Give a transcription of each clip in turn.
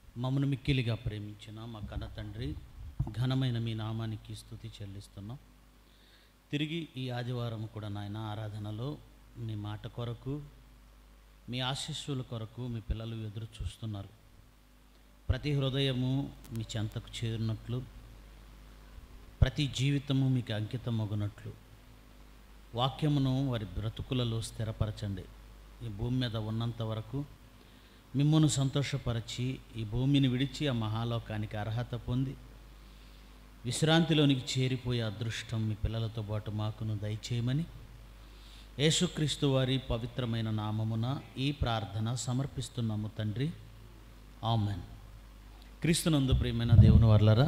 మమ్మను మిక్కిలిగా ప్రేమించిన మా కన్న తండ్రి ఘనమైన మీ నామానికి స్థుతి చెల్లిస్తున్నాం తిరిగి ఈ ఆదివారం కూడా నాయన ఆరాధనలో మీ మాట కొరకు మీ ఆశీస్సుల కొరకు మీ పిల్లలు ఎదురు చూస్తున్నారు ప్రతి హృదయము మీ చెంతకు చేరినట్లు ప్రతి జీవితము మీకు అంకితం అగునట్లు వాక్యమును వారి బ్రతుకులలో స్థిరపరచండి ఈ భూమి మీద ఉన్నంత వరకు మిమ్మల్ని సంతోషపరచి ఈ భూమిని విడిచి ఆ మహాలోకానికి అర్హత పొంది విశ్రాంతిలోనికి చేరిపోయే అదృష్టం మీ పిల్లలతో పాటు మాకును దయచేయమని యేసుక్రీస్తు వారి పవిత్రమైన నామమున ఈ ప్రార్థన సమర్పిస్తున్నాము తండ్రి ఆమెన్ క్రీస్తునందు ప్రియమైన దేవుని వర్లరా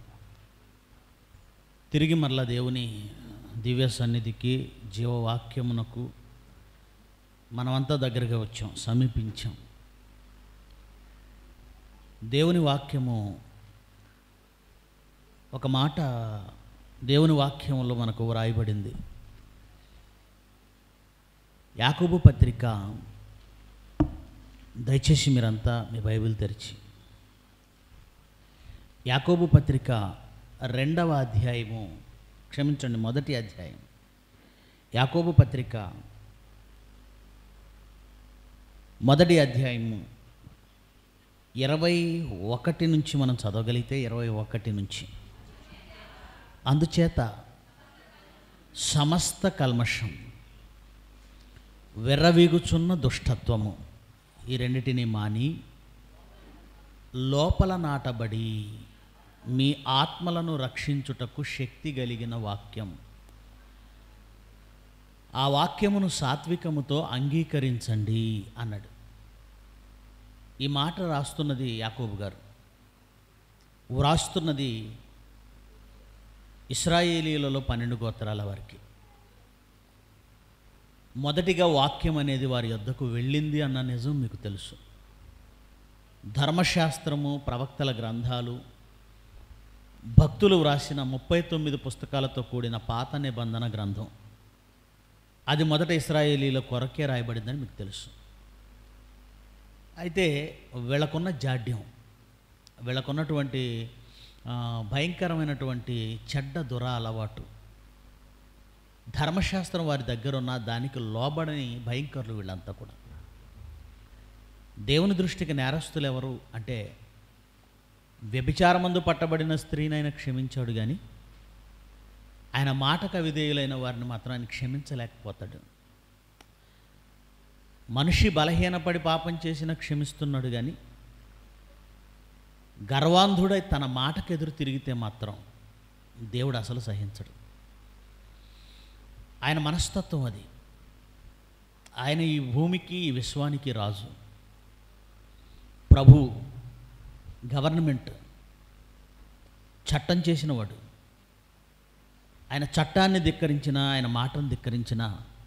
తిరిగి మరలా దేవుని దివ్య సన్నిధికి జీవవాక్యమునకు మనమంతా దగ్గరగా వచ్చాం సమీపించాం దేవుని వాక్యము ఒక మాట దేవుని వాక్యంలో మనకు వ్రాయబడింది యాకోబు పత్రిక దయచేసి మీరంతా మీ బైబిల్ తెరిచి యాకోబు పత్రిక రెండవ అధ్యాయము క్షమించండి మొదటి అధ్యాయం యాకోబు పత్రిక మొదటి అధ్యాయము ఇరవై ఒకటి నుంచి మనం చదవగలిగితే ఇరవై ఒకటి నుంచి అందుచేత సమస్త కల్మషం వెర్రవీగుచున్న దుష్టత్వము ఈ రెండిటిని మాని లోపల నాటబడి మీ ఆత్మలను రక్షించుటకు శక్తి కలిగిన వాక్యం ఆ వాక్యమును సాత్వికముతో అంగీకరించండి అన్నాడు ఈ మాట రాస్తున్నది యాకోబు గారు వ్రాస్తున్నది ఇస్రాయేలీలలో పన్నెండు గోత్రాల వారికి మొదటిగా వాక్యం అనేది వారి యొద్దకు వెళ్ళింది అన్న నిజం మీకు తెలుసు ధర్మశాస్త్రము ప్రవక్తల గ్రంథాలు భక్తులు వ్రాసిన ముప్పై తొమ్మిది పుస్తకాలతో కూడిన పాత నిబంధన గ్రంథం అది మొదట ఇస్రాయేలీల కొరకే రాయబడిందని మీకు తెలుసు అయితే వీళ్ళకున్న జాడ్యం వీళ్ళకున్నటువంటి ఆ, భయంకరమైనటువంటి చెడ్డ దుర అలవాటు ధర్మశాస్త్రం వారి దగ్గర ఉన్న దానికి లోబడని భయంకరులు వీళ్ళంతా కూడా దేవుని దృష్టికి నేరస్తులు ఎవరు అంటే వ్యభిచారమందు పట్టబడిన స్త్రీనైనా క్షమించాడు కానీ ఆయన మాటకు అవిధేయులైన వారిని మాత్రం ఆయన క్షమించలేకపోతాడు మనిషి బలహీనపడి పాపం చేసిన క్షమిస్తున్నాడు కానీ గర్వాంధుడై తన మాటకు ఎదురు తిరిగితే మాత్రం దేవుడు అసలు సహించడు ఆయన మనస్తత్వం అది ఆయన ఈ భూమికి ఈ విశ్వానికి రాజు ప్రభు గవర్నమెంట్ చట్టం చేసినవాడు ఆయన చట్టాన్ని ధిక్కరించిన ఆయన మాటను ధిక్కరించిన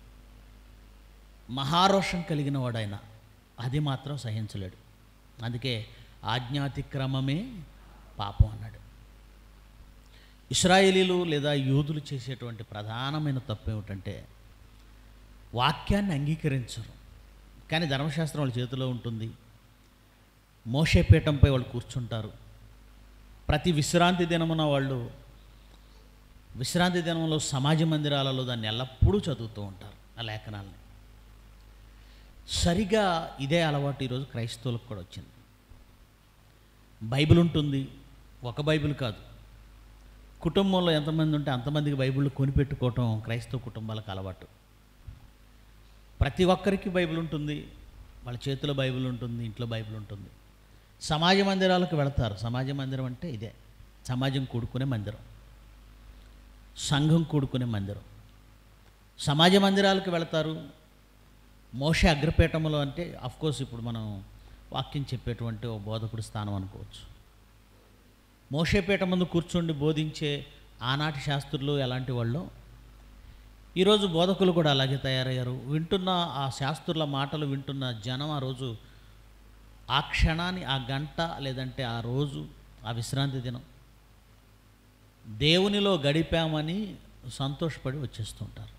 మహారోషం కలిగిన వాడు ఆయన అది మాత్రం సహించలేడు అందుకే ఆజ్ఞాతిక్రమమే పాపం అన్నాడు ఇస్రాయేలీలు లేదా యూదులు చేసేటువంటి ప్రధానమైన తప్పు ఏమిటంటే వాక్యాన్ని అంగీకరించరు కానీ ధర్మశాస్త్రం వాళ్ళ చేతిలో ఉంటుంది మోషేపీఠంపై వాళ్ళు కూర్చుంటారు ప్రతి విశ్రాంతి దినమున వాళ్ళు విశ్రాంతి దినంలో సమాజ మందిరాలలో దాన్ని ఎల్లప్పుడూ చదువుతూ ఉంటారు ఆ లేఖనాలని సరిగా ఇదే అలవాటు ఈరోజు క్రైస్తవులకు కూడా వచ్చింది బైబిల్ ఉంటుంది ఒక బైబిల్ కాదు కుటుంబంలో ఎంతమంది ఉంటే అంతమందికి బైబిల్ కొనిపెట్టుకోవటం క్రైస్తవ కుటుంబాలకు అలవాటు ప్రతి ఒక్కరికి బైబిల్ ఉంటుంది వాళ్ళ చేతిలో బైబిల్ ఉంటుంది ఇంట్లో బైబిల్ ఉంటుంది సమాజ మందిరాలకు వెళతారు సమాజ మందిరం అంటే ఇదే సమాజం కూడుకునే మందిరం సంఘం కూడుకునే మందిరం సమాజ మందిరాలకు వెళతారు మోష అగ్రపీఠములో అంటే కోర్స్ ఇప్పుడు మనం వాక్యం చెప్పేటువంటి ఓ బోధకుడి స్థానం అనుకోవచ్చు మోషేపేట ముందు కూర్చోండి బోధించే ఆనాటి శాస్త్రులు ఎలాంటి వాళ్ళు ఈరోజు బోధకులు కూడా అలాగే తయారయ్యారు వింటున్న ఆ శాస్త్రుల మాటలు వింటున్న జనం ఆ రోజు ఆ క్షణాన్ని ఆ గంట లేదంటే ఆ రోజు ఆ విశ్రాంతి దినం దేవునిలో గడిపామని సంతోషపడి వచ్చేస్తుంటారు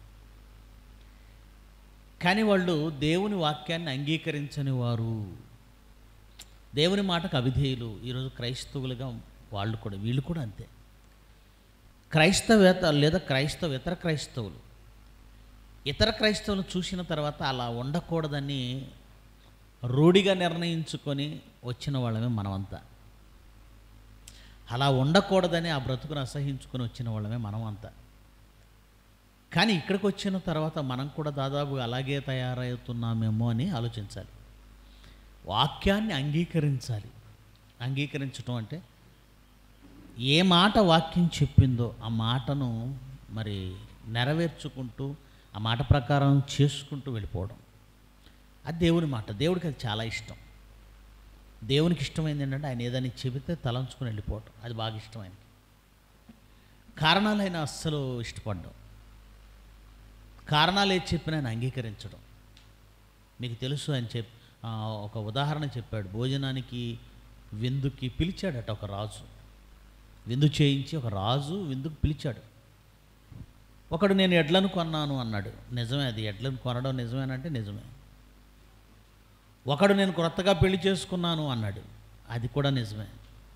కానీ వాళ్ళు దేవుని వాక్యాన్ని అంగీకరించని వారు దేవుని మాటకు అవిధేయులు ఈరోజు క్రైస్తవులుగా వాళ్ళు కూడా వీళ్ళు కూడా అంతే క్రైస్తవేత లేదా క్రైస్తవ ఇతర క్రైస్తవులు ఇతర క్రైస్తవులు చూసిన తర్వాత అలా ఉండకూడదని రూఢిగా నిర్ణయించుకొని వచ్చిన వాళ్ళమే మనమంతా అలా ఉండకూడదని ఆ బ్రతుకును అసహించుకొని వచ్చిన వాళ్ళమే మనమంతా కానీ ఇక్కడికి వచ్చిన తర్వాత మనం కూడా దాదాపు అలాగే తయారవుతున్నామేమో అని ఆలోచించాలి వాక్యాన్ని అంగీకరించాలి అంగీకరించడం అంటే ఏ మాట వాక్యం చెప్పిందో ఆ మాటను మరి నెరవేర్చుకుంటూ ఆ మాట ప్రకారం చేసుకుంటూ వెళ్ళిపోవడం అది దేవుని మాట దేవుడికి అది చాలా ఇష్టం దేవునికి ఇష్టమైంది ఏంటంటే ఆయన ఏదైనా చెబితే తలంచుకుని వెళ్ళిపోవటం అది బాగా ఇష్టం ఆయనకి కారణాలైన అస్సలు ఇష్టపడ్డం కారణాలు ఏది చెప్పినా ఆయన అంగీకరించడం మీకు తెలుసు ఆయన చెప్ ఆ, ఒక ఉదాహరణ చెప్పాడు భోజనానికి విందుకి పిలిచాడట ఒక రాజు విందు చేయించి ఒక రాజు విందుకు పిలిచాడు ఒకడు నేను ఎడ్లను కొన్నాను అన్నాడు నిజమే అది ఎడ్లను కొనడం నిజమేనంటే నిజమే ఒకడు నేను క్రొత్తగా పెళ్లి చేసుకున్నాను అన్నాడు అది కూడా నిజమే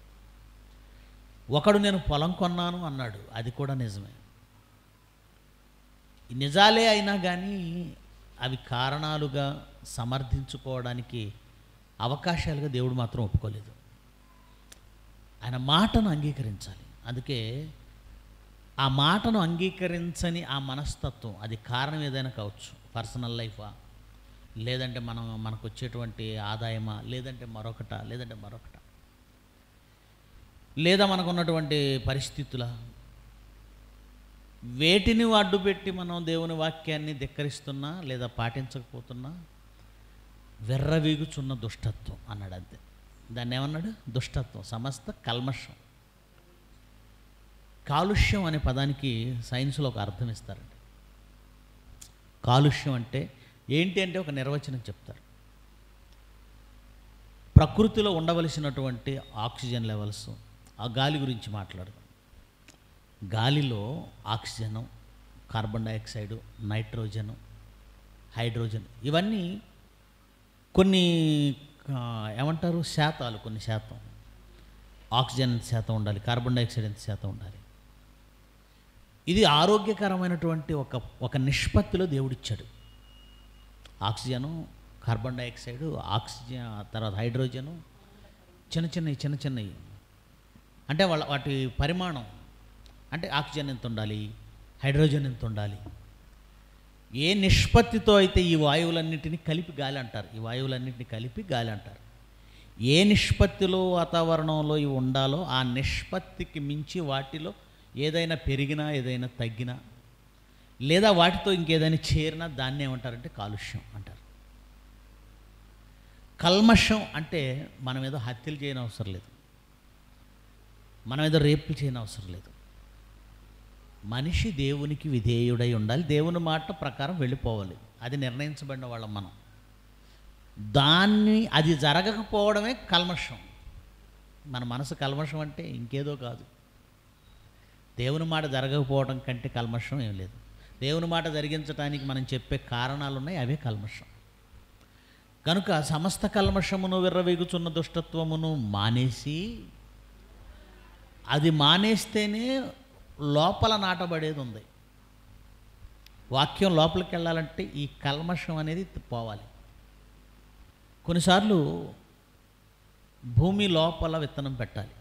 ఒకడు నేను పొలం కొన్నాను అన్నాడు అది కూడా నిజమే ఈ నిజాలే అయినా కానీ అవి కారణాలుగా సమర్థించుకోవడానికి అవకాశాలుగా దేవుడు మాత్రం ఒప్పుకోలేదు ఆయన మాటను అంగీకరించాలి అందుకే ఆ మాటను అంగీకరించని ఆ మనస్తత్వం అది కారణం ఏదైనా కావచ్చు పర్సనల్ లైఫా లేదంటే మనం మనకు వచ్చేటువంటి ఆదాయమా లేదంటే మరొకట లేదంటే మరొకట లేదా మనకు ఉన్నటువంటి పరిస్థితుల వేటిని అడ్డుపెట్టి మనం దేవుని వాక్యాన్ని ధిక్కరిస్తున్నా లేదా పాటించకపోతున్నా వెర్రవీగుచున్న దుష్టత్వం అన్నాడు అంతే దాన్ని ఏమన్నాడు దుష్టత్వం సమస్త కల్మషం కాలుష్యం అనే పదానికి సైన్స్లో ఒక అర్థం ఇస్తారండి కాలుష్యం అంటే ఏంటి అంటే ఒక నిర్వచనం చెప్తారు ప్రకృతిలో ఉండవలసినటువంటి ఆక్సిజన్ లెవెల్స్ ఆ గాలి గురించి మాట్లాడదాం గాలిలో oxygen carbon dioxide nitrogen hydrogen ఇవన్నీ కొన్ని ఆ, ఏమంటారు శాతాలు కొన్ని శాతం ఆక్సిజన్ ఎంత శాతం ఉండాలి కార్బన్ డైఆక్సైడ్ ఎంత శాతం ఉండాలి ఇది ఆరోగ్యకరమైనటువంటి ఒక ఒక నిష్పత్తిలో దేవుడిచ్చాడు ఆక్సిజను కార్బన్ డైఆక్సైడ్ ఆక్సిజన్ తర్వాత హైడ్రోజను చిన్న చిన్నవి చిన్న చిన్నవి అంటే వాళ్ళ వాటి పరిమాణం అంటే ఆక్సిజన్ ఎంత ఉండాలి హైడ్రోజన్ ఎంత ఉండాలి ఏ నిష్పత్తితో అయితే ఈ వాయువులన్నింటినీ కలిపి గాలి అంటారు ఈ వాయువులన్నింటినీ కలిపి గాలి అంటారు ఏ నిష్పత్తిలో వాతావరణంలో ఇవి ఉండాలో ఆ నిష్పత్తికి మించి వాటిలో ఏదైనా పెరిగినా ఏదైనా తగ్గినా లేదా వాటితో ఇంకేదైనా చేరినా దాన్ని ఏమంటారంటే కాలుష్యం అంటారు కల్మషం అంటే మనం ఏదో హత్యలు చేయని అవసరం లేదు మనం ఏదో రేపులు చేయని అవసరం లేదు మనిషి దేవునికి విధేయుడై ఉండాలి దేవుని మాట ప్రకారం వెళ్ళిపోవాలి అది నిర్ణయించబడిన వాళ్ళం మనం దాన్ని అది జరగకపోవడమే కల్మషం మన మనసు కల్మషం అంటే ఇంకేదో కాదు దేవుని మాట జరగకపోవడం కంటే కల్మషం ఏం లేదు దేవుని మాట జరిగించడానికి మనం చెప్పే కారణాలు ఉన్నాయి అవే కల్మషం కనుక సమస్త కల్మషమును విర్రవీగుచున్న దుష్టత్వమును మానేసి అది మానేస్తేనే లోపల నాటబడేది ఉంది వాక్యం లోపలికి వెళ్ళాలంటే ఈ కల్మషం అనేది పోవాలి కొన్నిసార్లు భూమి లోపల విత్తనం పెట్టాలి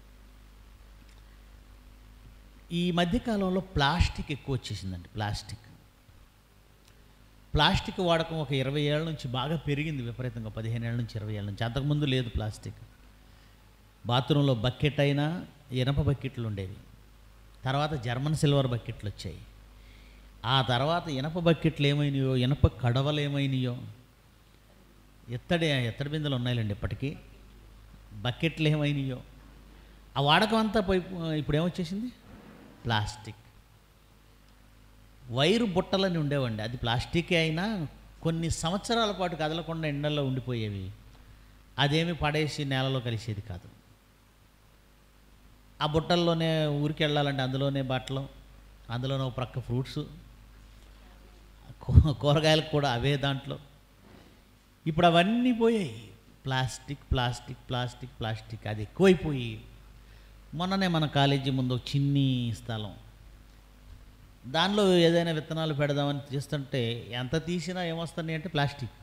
ఈ మధ్యకాలంలో ప్లాస్టిక్ ఎక్కువ వచ్చేసిందండి ప్లాస్టిక్ ప్లాస్టిక్ వాడకం ఒక ఇరవై ఏళ్ళ నుంచి బాగా పెరిగింది విపరీతంగా పదిహేను ఏళ్ళ నుంచి ఇరవై ఏళ్ళ నుంచి అంతకుముందు లేదు ప్లాస్టిక్ బాత్రూంలో బకెట్ అయినా ఇనప బకెట్లు ఉండేవి తర్వాత జర్మన్ సిల్వర్ బకెట్లు వచ్చాయి ఆ తర్వాత ఇనప బకెట్లు ఏమైనాయో ఇనప కడవలు ఏమైనాయో ఎత్తడి ఎత్తడి బిందెలు ఉన్నాయిలేండి ఇప్పటికీ బకెట్లు ఏమైనాయో ఆ వాడకం అంతా పోయి ఇప్పుడు ఏమొచ్చేసింది ప్లాస్టిక్ వైరు బుట్టలని ఉండేవండి అది ప్లాస్టికే అయినా కొన్ని సంవత్సరాల పాటు కదలకుండా ఎండల్లో ఉండిపోయేవి అదేమి పడేసి నేలలో కలిసేది కాదు ఆ బుట్టల్లోనే ఊరికి వెళ్ళాలంటే అందులోనే బట్టలు అందులోనే ఒక ప్రక్క ఫ్రూట్స్ కూ- కూరగాయలకు కూడా అవే దాంట్లో ఇప్పుడు అవన్నీ పోయాయి ప్లాస్టిక్ ప్లాస్టిక్ ప్లాస్టిక్ ప్లాస్టిక్ అది ఎక్కువైపోయి మొన్ననే మన కాలేజీ ముందు ఒక చిన్ని స్థలం దానిలో ఏదైనా విత్తనాలు పెడదామని చేస్తుంటే ఎంత తీసినా ఏమొస్తున్నాయి అంటే ప్లాస్టిక్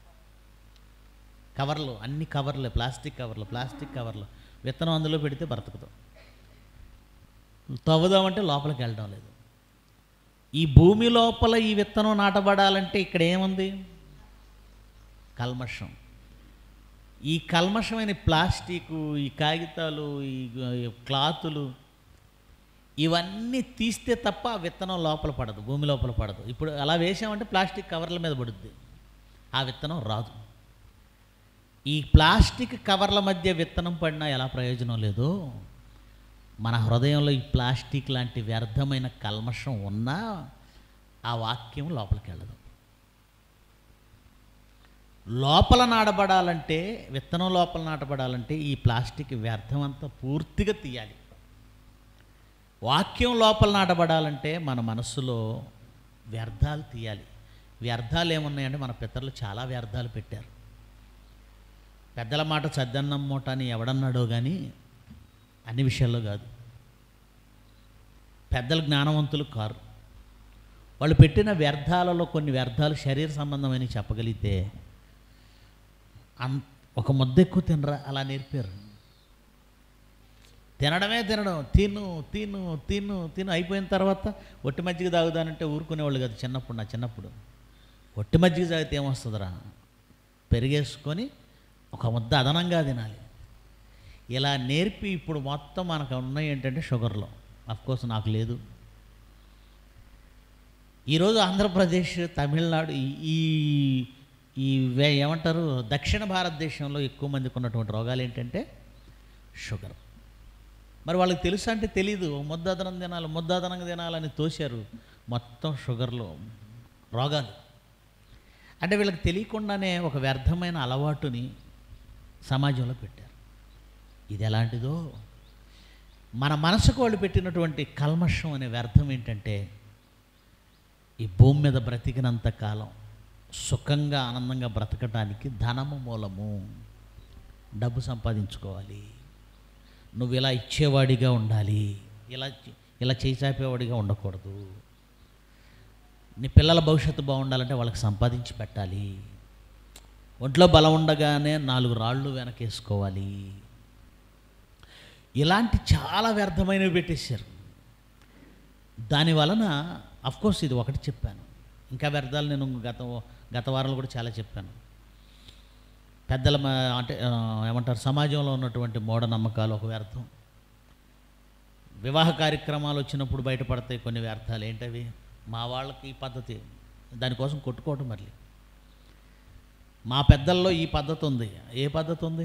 కవర్లు అన్ని కవర్లే ప్లాస్టిక్ కవర్లు ప్లాస్టిక్ కవర్లు విత్తనం అందులో పెడితే బ్రతకదు తవ్వుదామంటే లోపలికి వెళ్ళడం లేదు ఈ భూమి లోపల ఈ విత్తనం నాటబడాలంటే ఇక్కడ ఏముంది కల్మషం ఈ కల్మషమైన ప్లాస్టిక్ ఈ కాగితాలు ఈ ఈ క్లాతులు ఇవన్నీ తీస్తే తప్ప ఆ విత్తనం లోపల పడదు భూమి లోపల పడదు ఇప్పుడు అలా వేసామంటే ప్లాస్టిక్ కవర్ల మీద పడుద్ది ఆ విత్తనం రాదు ఈ ప్లాస్టిక్ కవర్ల మధ్య విత్తనం పడినా ఎలా ప్రయోజనం లేదు మన హృదయంలో ఈ ప్లాస్టిక్ లాంటి వ్యర్థమైన కల్మషం ఉన్నా ఆ వాక్యం లోపలికి వెళ్ళదు లోపల నాటబడాలంటే విత్తనం లోపల నాటబడాలంటే ఈ ప్లాస్టిక్ వ్యర్థం అంతా పూర్తిగా తీయాలి వాక్యం లోపల నాటబడాలంటే మన మనస్సులో వ్యర్థాలు తీయాలి వ్యర్థాలు ఏమున్నాయంటే మన పితరులు చాలా వ్యర్థాలు పెట్టారు పెద్దల మాట చద్దన్నం మూట అని ఎవడన్నాడో కానీ అన్ని విషయాల్లో కాదు పెద్దలు జ్ఞానవంతులు కారు వాళ్ళు పెట్టిన వ్యర్థాలలో కొన్ని వ్యర్థాలు శరీర సంబంధమని చెప్పగలిగితే అన్ ఒక ముద్ద ఎక్కువ తినరా అలా నేర్పారు తినడమే తినడం తిను తిను తిను తిను అయిపోయిన తర్వాత ఒట్టి మజ్జిగ తాగుదానంటే ఊరుకునేవాళ్ళు కాదు చిన్నప్పుడు నా చిన్నప్పుడు ఒట్టి మజ్జిగ తాగితే ఏమొస్తుందిరా పెరిగేసుకొని ఒక ముద్ద అదనంగా తినాలి ఇలా నేర్పి ఇప్పుడు మొత్తం మనకు ఉన్నాయి ఏంటంటే షుగర్లో కోర్స్ నాకు లేదు ఈరోజు ఆంధ్రప్రదేశ్ తమిళనాడు ఈ- ఈ ఈ వే- ఏమంటారు దక్షిణ భారతదేశంలో ఎక్కువ మందికి ఉన్నటువంటి రోగాలు ఏంటంటే షుగర్ మరి వాళ్ళకి తెలుసా అంటే తెలీదు ముద్ద అదనం తినాలి ముద్ద అదనంగా తినాలని తోశారు మొత్తం షుగర్లో రోగాలు అంటే వీళ్ళకి తెలియకుండానే ఒక వ్యర్థమైన అలవాటుని సమాజంలో పెట్టారు ఇది ఎలాంటిదో మన మనసుకు వాళ్ళు పెట్టినటువంటి కల్మషం అనే వ్యర్థం ఏంటంటే ఈ భూమి మీద బ్రతికినంత కాలం సుఖంగా ఆనందంగా బ్రతకటానికి ధనము మూలము డబ్బు సంపాదించుకోవాలి నువ్వు ఇలా ఇచ్చేవాడిగా ఉండాలి ఇలా చే- ఇలా చేయి చాపేవాడిగా ఉండకూడదు నీ పిల్లల భవిష్యత్తు బాగుండాలంటే వాళ్ళకి సంపాదించి పెట్టాలి ఒంట్లో బలం ఉండగానే నాలుగు రాళ్ళు వెనకేసుకోవాలి ఇలాంటి చాలా వ్యర్థమైనవి పెట్టేశారు దాని వలన కోర్స్ ఇది ఒకటి చెప్పాను ఇంకా వ్యర్థాలు నేను గత గత వారంలో కూడా చాలా చెప్పాను పెద్దల మ- అంటే ఆ, ఏమంటారు సమాజంలో ఉన్నటువంటి మూఢనమ్మకాలు ఒక వ్యర్థం వివాహ కార్యక్రమాలు వచ్చినప్పుడు బయటపడతాయి కొన్ని వ్యర్థాలు ఏంటవి మా వాళ్ళకి ఈ పద్ధతి దానికోసం కొట్టుకోవటం మళ్ళీ మా పెద్దల్లో ఈ పద్ధతి ఉంది ఏ పద్ధతి ఉంది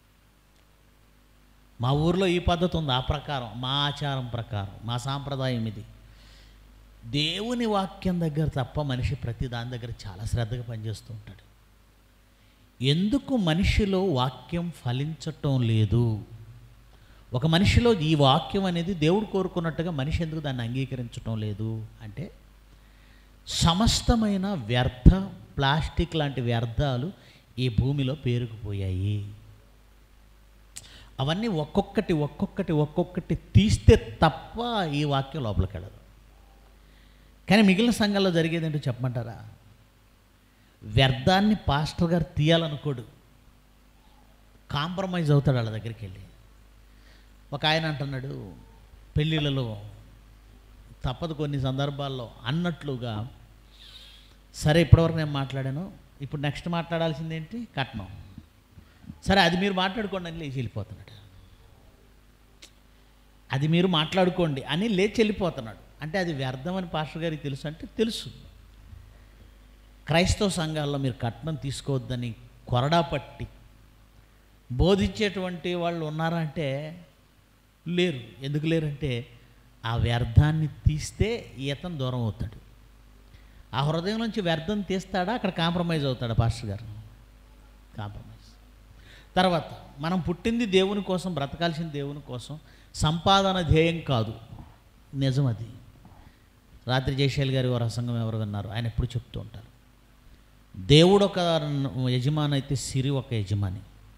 మా ఊర్లో ఈ పద్ధతి ఉంది ఆ ప్రకారం మా ఆచారం ప్రకారం మా సాంప్రదాయం ఇది దేవుని వాక్యం దగ్గర తప్ప మనిషి ప్రతి దాని దగ్గర చాలా శ్రద్ధగా పనిచేస్తూ ఉంటాడు ఎందుకు మనిషిలో వాక్యం ఫలించటం లేదు ఒక మనిషిలో ఈ వాక్యం అనేది దేవుడు కోరుకున్నట్టుగా మనిషి ఎందుకు దాన్ని అంగీకరించటం లేదు అంటే సమస్తమైన వ్యర్థ ప్లాస్టిక్ లాంటి వ్యర్థాలు ఈ భూమిలో పేరుకుపోయాయి అవన్నీ ఒక్కొక్కటి ఒక్కొక్కటి ఒక్కొక్కటి తీస్తే తప్ప ఈ వాక్యం లోపలికి వెళ్ళదు కానీ మిగిలిన సంఘాల్లో జరిగేది ఏంటో చెప్పమంటారా వ్యర్థాన్ని పాస్టర్ గారు తీయాలనుకోడు కాంప్రమైజ్ అవుతాడు వాళ్ళ దగ్గరికి వెళ్ళి ఒక ఆయన అంటున్నాడు పెళ్ళిళ్ళలో తప్పదు కొన్ని సందర్భాల్లో అన్నట్లుగా సరే ఇప్పటివరకు నేను మాట్లాడాను ఇప్పుడు నెక్స్ట్ మాట్లాడాల్సింది ఏంటి కట్నం సరే అది మీరు మాట్లాడుకోండి అని లేచి వెళ్ళిపోతున్నాడు అది మీరు మాట్లాడుకోండి అని లేచి వెళ్ళిపోతున్నాడు అంటే అది వ్యర్థమని పాస్టర్ గారికి తెలుసు అంటే తెలుసు క్రైస్తవ సంఘాల్లో మీరు కట్నం తీసుకోవద్దని కొరడా పట్టి బోధించేటువంటి వాళ్ళు ఉన్నారా అంటే లేరు ఎందుకు లేరంటే ఆ వ్యర్థాన్ని తీస్తే ఈతను దూరం అవుతాడు ఆ హృదయం నుంచి వ్యర్థం తీస్తాడా అక్కడ కాంప్రమైజ్ అవుతాడా పాస్టర్ గారు కాంప్రమైజ్ తర్వాత మనం పుట్టింది దేవుని కోసం బ్రతకాల్సిన దేవుని కోసం సంపాదన ధ్యేయం కాదు నిజం అది రాత్రి జయశైల్ గారి ఓ రసంగం ఎవరు విన్నారు ఆయన ఎప్పుడు చెప్తూ ఉంటారు దేవుడు ఒక యజమాని అయితే సిరి ఒక యజమాని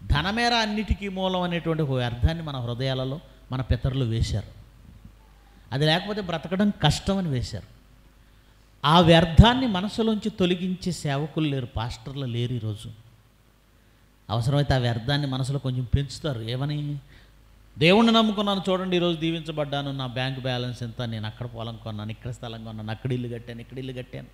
ధనమేర అన్నిటికీ మూలం అనేటువంటి ఒక వ్యర్థాన్ని మన హృదయాలలో మన పితరులు వేశారు అది లేకపోతే బ్రతకడం కష్టం అని వేశారు ఆ వ్యర్థాన్ని మనసులోంచి తొలగించే సేవకులు లేరు పాస్టర్లు లేరు ఈరోజు అవసరమైతే ఆ వ్యర్థాన్ని మనసులో కొంచెం పెంచుతారు ఏమని దేవుణ్ణి నమ్ముకున్నాను చూడండి ఈరోజు దీవించబడ్డాను నా బ్యాంక్ బ్యాలెన్స్ ఎంత నేను అక్కడ పొలం కొన్నాను ఇక్కడ స్థలం కొన్నాను అక్కడ ఇల్లు కట్టాను ఇక్కడ ఇల్లు కట్టాను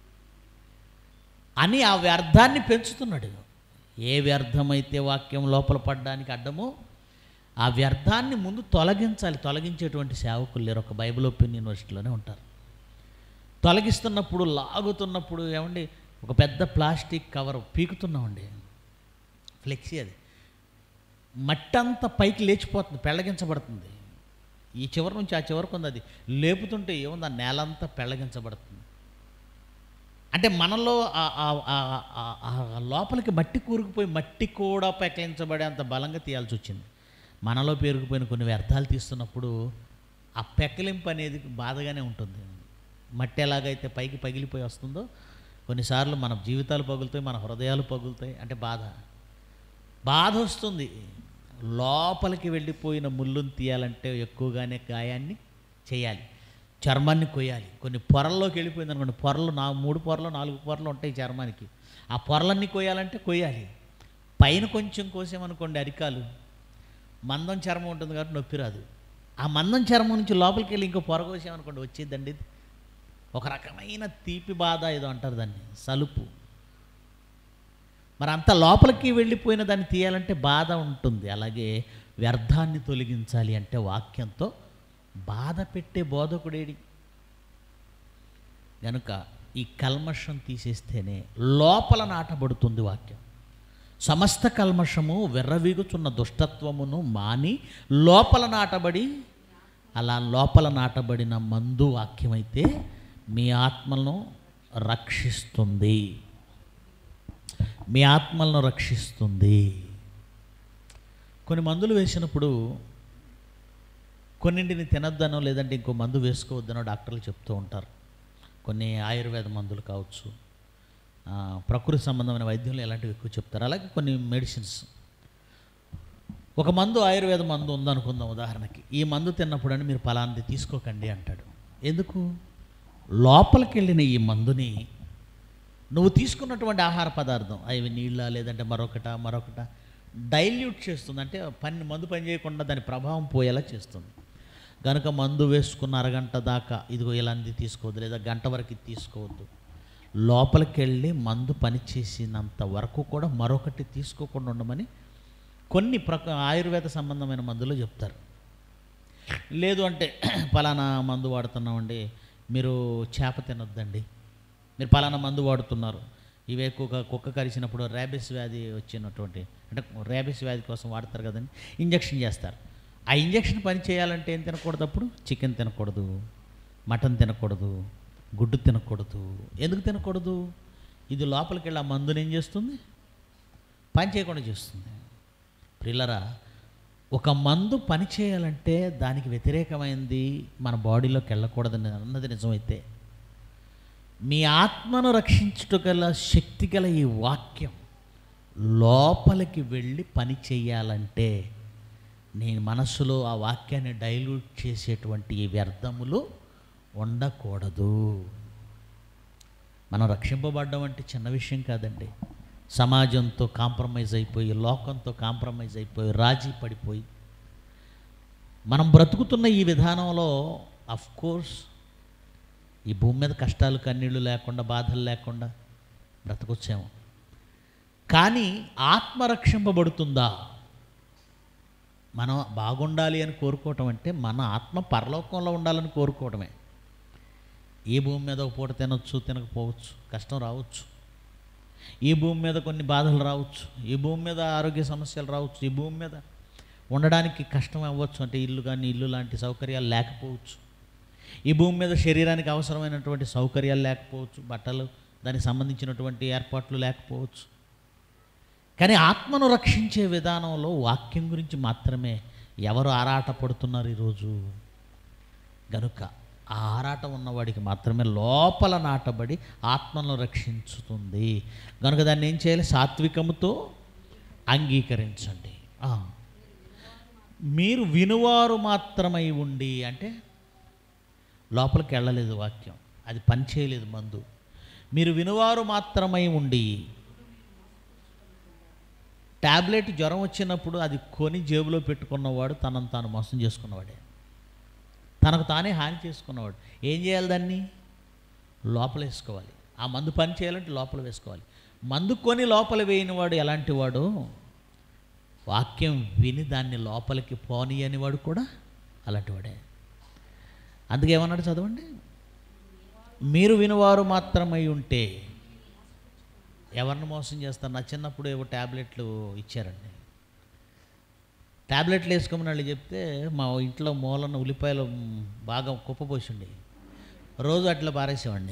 అని ఆ వ్యర్థాన్ని పెంచుతున్నాడు ఏ వ్యర్థమైతే వాక్యం లోపల పడ్డానికి అడ్డమో ఆ వ్యర్థాన్ని ముందు తొలగించాలి తొలగించేటువంటి సేవకులు లేరు ఒక బైబిల్ ఓపెన్ యూనివర్సిటీలోనే ఉంటారు తొలగిస్తున్నప్పుడు లాగుతున్నప్పుడు ఏమండి ఒక పెద్ద ప్లాస్టిక్ కవర్ పీకుతున్నామండి ఫ్లెక్సీ అది మట్టి అంతా పైకి లేచిపోతుంది పెళ్ళగించబడుతుంది ఈ చివరి నుంచి ఆ చివరికి ఉంది అది లేపుతుంటే ఏముంది ఆ నేల అంతా పెళ్ళగించబడుతుంది అంటే మనలో ఆ- ఆ- ఆ- ఆ- ఆ లోపలికి మట్టి కూరుకుపోయి మట్టి కూడా పెకలించబడే అంత బలంగా తీయాల్సి వచ్చింది మనలో పేరుకుపోయిన కొన్ని వ్యర్థాలు తీస్తున్నప్పుడు ఆ పెకలింపు అనేది బాధగానే ఉంటుంది మట్టి ఎలాగైతే పైకి పగిలిపోయి వస్తుందో కొన్నిసార్లు మన జీవితాలు పగులుతాయి మన హృదయాలు పగులుతాయి అంటే బాధ బాధ వస్తుంది లోపలికి వెళ్ళిపోయిన ముళ్ళుని తీయాలంటే ఎక్కువగానే గాయాన్ని చేయాలి చర్మాన్ని కొయ్యాలి కొన్ని పొరల్లోకి వెళ్ళిపోయింది అనుకోండి పొరలు నా మూడు పొరలు నాలుగు పొరలు ఉంటాయి చర్మానికి ఆ పొరలన్నీ కొయ్యాలంటే కొయ్యాలి పైన కొంచెం కోసామనుకోండి అరికాలు మందం చర్మం ఉంటుంది కాబట్టి నొప్పి రాదు ఆ మందం చర్మం నుంచి లోపలికి వెళ్ళి ఇంకో పొర కోసామనుకోండి వచ్చేదండి ఇది ఒక రకమైన తీపి బాధ ఏదో అంటారు దాన్ని సలుపు మరి అంత లోపలికి వెళ్ళిపోయిన దాన్ని తీయాలంటే బాధ ఉంటుంది అలాగే వ్యర్థాన్ని తొలగించాలి అంటే వాక్యంతో బాధ పెట్టే బోధకుడేడి గనుక ఈ కల్మషం తీసేస్తేనే లోపల నాటబడుతుంది వాక్యం సమస్త కల్మషము వెర్రవీగుచున్న దుష్టత్వమును మాని లోపల నాటబడి అలా లోపల నాటబడిన మందు వాక్యమైతే మీ ఆత్మలను రక్షిస్తుంది మీ ఆత్మలను రక్షిస్తుంది కొన్ని మందులు వేసినప్పుడు కొన్నింటిని తినొద్దనో లేదంటే ఇంకో మందు వేసుకోవద్దనో డాక్టర్లు చెప్తూ ఉంటారు కొన్ని ఆయుర్వేద మందులు కావచ్చు ఆ, ప్రకృతి సంబంధమైన వైద్యులు ఎలాంటివి ఎక్కువ చెప్తారు అలాగే కొన్ని మెడిసిన్స్ ఒక మందు ఆయుర్వేద మందు ఉందనుకుందాం ఉదాహరణకి ఈ మందు తిన్నప్పుడు అని మీరు ఫలాంది తీసుకోకండి అంటాడు ఎందుకు లోపలికి వెళ్ళిన ఈ మందుని నువ్వు తీసుకున్నటువంటి ఆహార పదార్థం అవి నీళ్ళ లేదంటే మరొకట మరొకట డైల్యూట్ చేస్తుంది అంటే పని మందు పని చేయకుండా దాని ప్రభావం పోయేలా చేస్తుంది కనుక మందు వేసుకున్న అరగంట దాకా ఇదిగో ఇలాంటి తీసుకోవద్దు లేదా గంట వరకు ఇది తీసుకోవద్దు లోపలికి వెళ్ళి మందు పని చేసినంత వరకు కూడా మరొకటి తీసుకోకుండా ఉండమని కొన్ని ప్రక ఆయుర్వేద సంబంధమైన మందులు చెప్తారు లేదు అంటే పలానా మందు వాడుతున్నామండి మీరు చేప తినొద్దండి మీరు పలానా మందు వాడుతున్నారు ఇవే కుక్క కుక్క కరిచినప్పుడు ర్యాబిస్ వ్యాధి వచ్చినటువంటి అంటే ర్యాబిస్ వ్యాధి కోసం వాడతారు కదండి ఇంజక్షన్ చేస్తారు ఆ ఇంజక్షన్ పని చేయాలంటే ఏం తినకూడదు అప్పుడు చికెన్ తినకూడదు మటన్ తినకూడదు గుడ్డు తినకూడదు ఎందుకు తినకూడదు ఇది లోపలికి వెళ్ళి ఆ మందుని ఏం చేస్తుంది పని చేయకుండా చేస్తుంది ప్రిల్లరా ఒక మందు పని చేయాలంటే దానికి వ్యతిరేకమైంది మన బాడీలోకి వెళ్ళకూడదని అన్నది నిజమైతే మీ ఆత్మను రక్షించుటగల శక్తి గల ఈ వాక్యం లోపలికి వెళ్ళి పని చేయాలంటే నేను మనసులో ఆ వాక్యాన్ని డైల్యూట్ చేసేటువంటి ఈ వ్యర్థములు ఉండకూడదు మనం రక్షింపబడ్డం అంటే చిన్న విషయం కాదండి సమాజంతో కాంప్రమైజ్ అయిపోయి లోకంతో కాంప్రమైజ్ అయిపోయి రాజీ పడిపోయి మనం బ్రతుకుతున్న ఈ విధానంలో అఫ్ కోర్స్ ఈ భూమి మీద కష్టాలు కన్నీళ్ళు లేకుండా బాధలు లేకుండా బ్రతకొచ్చాము కానీ ఆత్మ రక్షింపబడుతుందా మనం బాగుండాలి అని కోరుకోవటం అంటే మన ఆత్మ పరలోకంలో ఉండాలని కోరుకోవడమే ఈ భూమి మీద ఒక పూట తినొచ్చు తినకపోవచ్చు కష్టం రావచ్చు ఈ భూమి మీద కొన్ని బాధలు రావచ్చు ఈ భూమి మీద ఆరోగ్య సమస్యలు రావచ్చు ఈ భూమి మీద ఉండడానికి కష్టం అవ్వచ్చు అంటే ఇల్లు కానీ ఇల్లు లాంటి సౌకర్యాలు లేకపోవచ్చు ఈ భూమి మీద శరీరానికి అవసరమైనటువంటి సౌకర్యాలు లేకపోవచ్చు బట్టలు దానికి సంబంధించినటువంటి ఏర్పాట్లు లేకపోవచ్చు కానీ ఆత్మను రక్షించే విధానంలో వాక్యం గురించి మాత్రమే ఎవరు ఆరాట పడుతున్నారు ఈరోజు గనుక ఆ ఆరాటం ఉన్నవాడికి మాత్రమే లోపల నాటబడి ఆత్మను రక్షించుతుంది గనుక దాన్ని ఏం చేయాలి సాత్వికముతో అంగీకరించండి ఆ. మీరు వినువారు మాత్రమై ఉండి అంటే లోపలికి వెళ్ళలేదు వాక్యం అది పని చేయలేదు మందు మీరు వినువారు మాత్రమై ఉండి ట్యాబ్లెట్ జ్వరం వచ్చినప్పుడు అది కొని జేబులో పెట్టుకున్నవాడు తనను తాను మోసం చేసుకున్నవాడే తనకు తానే హాని చేసుకున్నవాడు ఏం చేయాలి దాన్ని లోపల వేసుకోవాలి ఆ మందు పని చేయాలంటే లోపల వేసుకోవాలి మందు కొని లోపల వేయని వాడు ఎలాంటి వాడు వాక్యం విని దాన్ని లోపలికి పోని అని వాడు కూడా అలాంటి వాడే అందుకే ఏమన్నాడు చదవండి మీరు వినువారు మాత్రమై ఉంటే ఎవరిని మోసం చేస్తారు నా చిన్నప్పుడు ఏవో ట్యాబ్లెట్లు ఇచ్చారండి ట్యాబ్లెట్లు వేసుకోమని వాళ్ళు చెప్తే మా ఇంట్లో మూలన ఉల్లిపాయలు బాగా కుప్పపోసిండి రోజు అట్లా పారేసేవాడిని